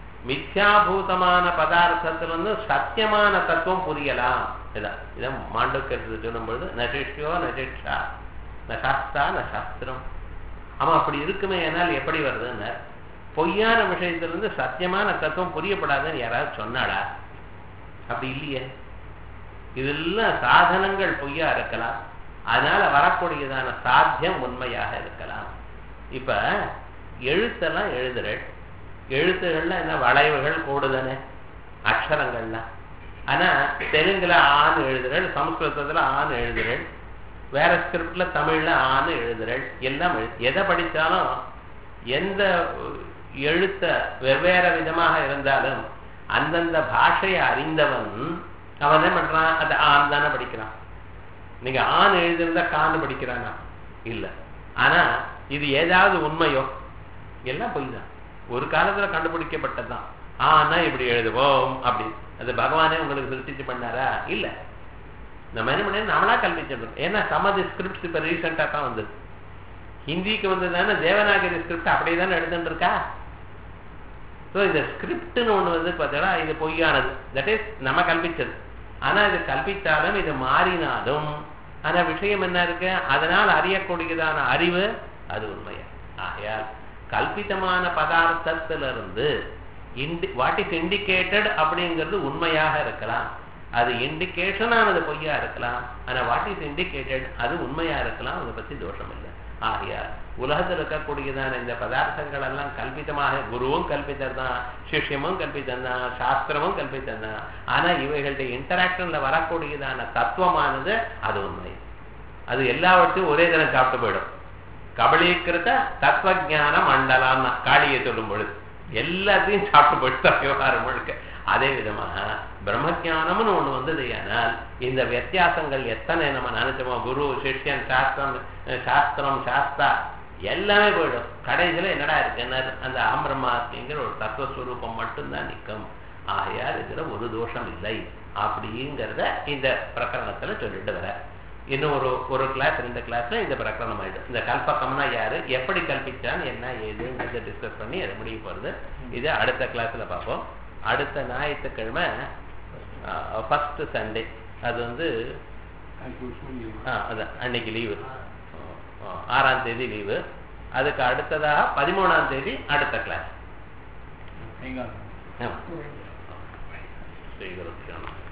Speaker 1: மித்யாபூதமான பதார்த்தத்திலிருந்து சத்தியமான தத்துவம் புரியலாம் இதான் இதான் மாண்டோக்கெடுத்து சொல்லும் பொழுது நசிஷ்யோ நசிஷா ந சாஸ்தா ந சாஸ்திரம் அவன் அப்படி இருக்குமே என்னால் எப்படி வருதுன்னு பொய்யான விஷயத்திலிருந்து சத்தியமான தத்துவம் புரியப்படாதுன்னு யாராவது சொன்னாடா அப்படி இல்லையே இதெல்லாம் சாதனங்கள் பொய்யா இருக்கலாம் அதனால வரக்கூடியதான சாத்தியம் உண்மையாக இருக்கலாம் இப்ப எழுத்தெல்லாம் எழுதுறேன் எழுத்துகள்ல என்ன வளைவுகள் கூடுதானே அக்ஷரங்கள்லாம் ஆனா தெலுங்குல ஆண் எழுதுறேன் சமஸ்கிருதத்துல ஆண் எழுதுறேன் வேற ஸ்கிரிப்ட்ல தமிழ்ல ஆண் எழுதுறேன் எல்லாம் எதை படித்தாலும் எந்த எழுத்த வெவ்வேறு விதமாக இருந்தாலும் அந்தந்த பாஷையை அறிந்தவன் அவன் என்ன பண்றான் அதை ஆண் தானே படிக்கிறான் நீங்க ஆண் எழுதிருந்தா கான்னு படிக்கிறானா இல்ல ஆனா இது ஏதாவது உண்மையோ எல்லாம் பொய் தான் ஒரு காலத்துல கண்டுபிடிக்கப்பட்டதுதான் ஆனா இப்படி எழுதுவோம் அப்படி அது பகவானே உங்களுக்கு சிருஷ்டிச்சு பண்ணாரா இல்ல நம்ம என்ன பண்ணி நம்மளா கல்பிச்சிருக்கோம் ஏன்னா சமதி ஸ்கிரிப்ட் இப்ப ரீசெண்டா தான் வந்தது ஹிந்திக்கு வந்ததுதானே தேவநாகரி ஸ்கிரிப்ட் அப்படியே தானே எழுதுட்டு இருக்கா ஸோ இந்த ஸ்கிரிப்ட்னு ஒண்ணு வந்து பார்த்தீங்கன்னா இது பொய்யானது தட் இஸ் நம்ம கல்பிச்சது ஆனா இது கல்பித்தாலும் இது மாறினாலும் ஆனா விஷயம் என்ன இருக்கு அதனால் அறியக்கூடியதான அறிவு அது உண்மையா ஆகையால் கல்பிதமான பதார்த்தத்திலிருந்து இண்டி வாட் இஸ் இண்டிகேட்டட் அப்படிங்கிறது உண்மையாக இருக்கலாம் அது இண்டிகேஷனானது பொய்யா இருக்கலாம் ஆனா வாட் இஸ் இண்டிகேட்டட் அது உண்மையா இருக்கலாம் அதை பத்தி தோஷம் இல்லை ஆகையால் உலகத்தில் இருக்கக்கூடியதான இந்த பதார்த்தங்கள் எல்லாம் கல்பிதமாக குருவும் கல்பித்தர் தான் சிஷ்யமும் கல்பித்தம் தான் சாஸ்திரமும் கல்பித்தம் தான் ஆனா இவைகளுடைய இன்டராக்ஷன்ல வரக்கூடியதான தத்துவமானது அது உண்மை அது எல்லாவற்றையும் ஒரே தினம் சாப்பிட்டு போயிடும் கபலீகிருத்த தத்துவ ஞான மண்டலம்னா காளியை சொல்லும் பொழுது எல்லாத்தையும் சாப்பிட்டு போயிட்டு விவகாரம் முழுக்க அதே விதமாக பிரம்மஜானம்னு ஒண்ணு வந்தது ஆனால் இந்த வித்தியாசங்கள் எத்தனை நம்ம நினைச்சோமோ குரு சிஷ்யன் சாஸ்திரம் சாஸ்திரம் சாஸ்தா எல்லாமே போயிடும் கடைசியில என்னடா இருக்குன்னு அந்த ஆம்பிரமாஸ்மிங்கிற ஒரு தத்துவஸ்வரூபம் மட்டும்தான் நிற்கும் ஆகையால் இதுல ஒரு தோஷம் இல்லை அப்படிங்கிறத இந்த பிரகரணத்துல சொல்லிட்டு வர இன்னும் ஒரு ஒரு கிளாஸ் ரெண்டு கிளாஸ்ல இந்த பிரகரணம் ஆயிடும் இந்த கல்பக்கம்னா யாரு எப்படி கல்பிச்சான் என்ன ஏதுங்கிறத டிஸ்கஸ் பண்ணி அதை முடிய போறது இது அடுத்த கிளாஸ்ல பார்ப்போம் அடுத்த ஞாயிற்றுக்கிழமை ஃபர்ஸ்ட் சண்டே அது வந்து ஆ அதான் அன்னைக்கு லீவு ஆறாம் தேதி லீவு அதுக்கு அடுத்ததாக பதிமூணாம் தேதி அடுத்த கிளாஸ் ஸ்ரீ குரு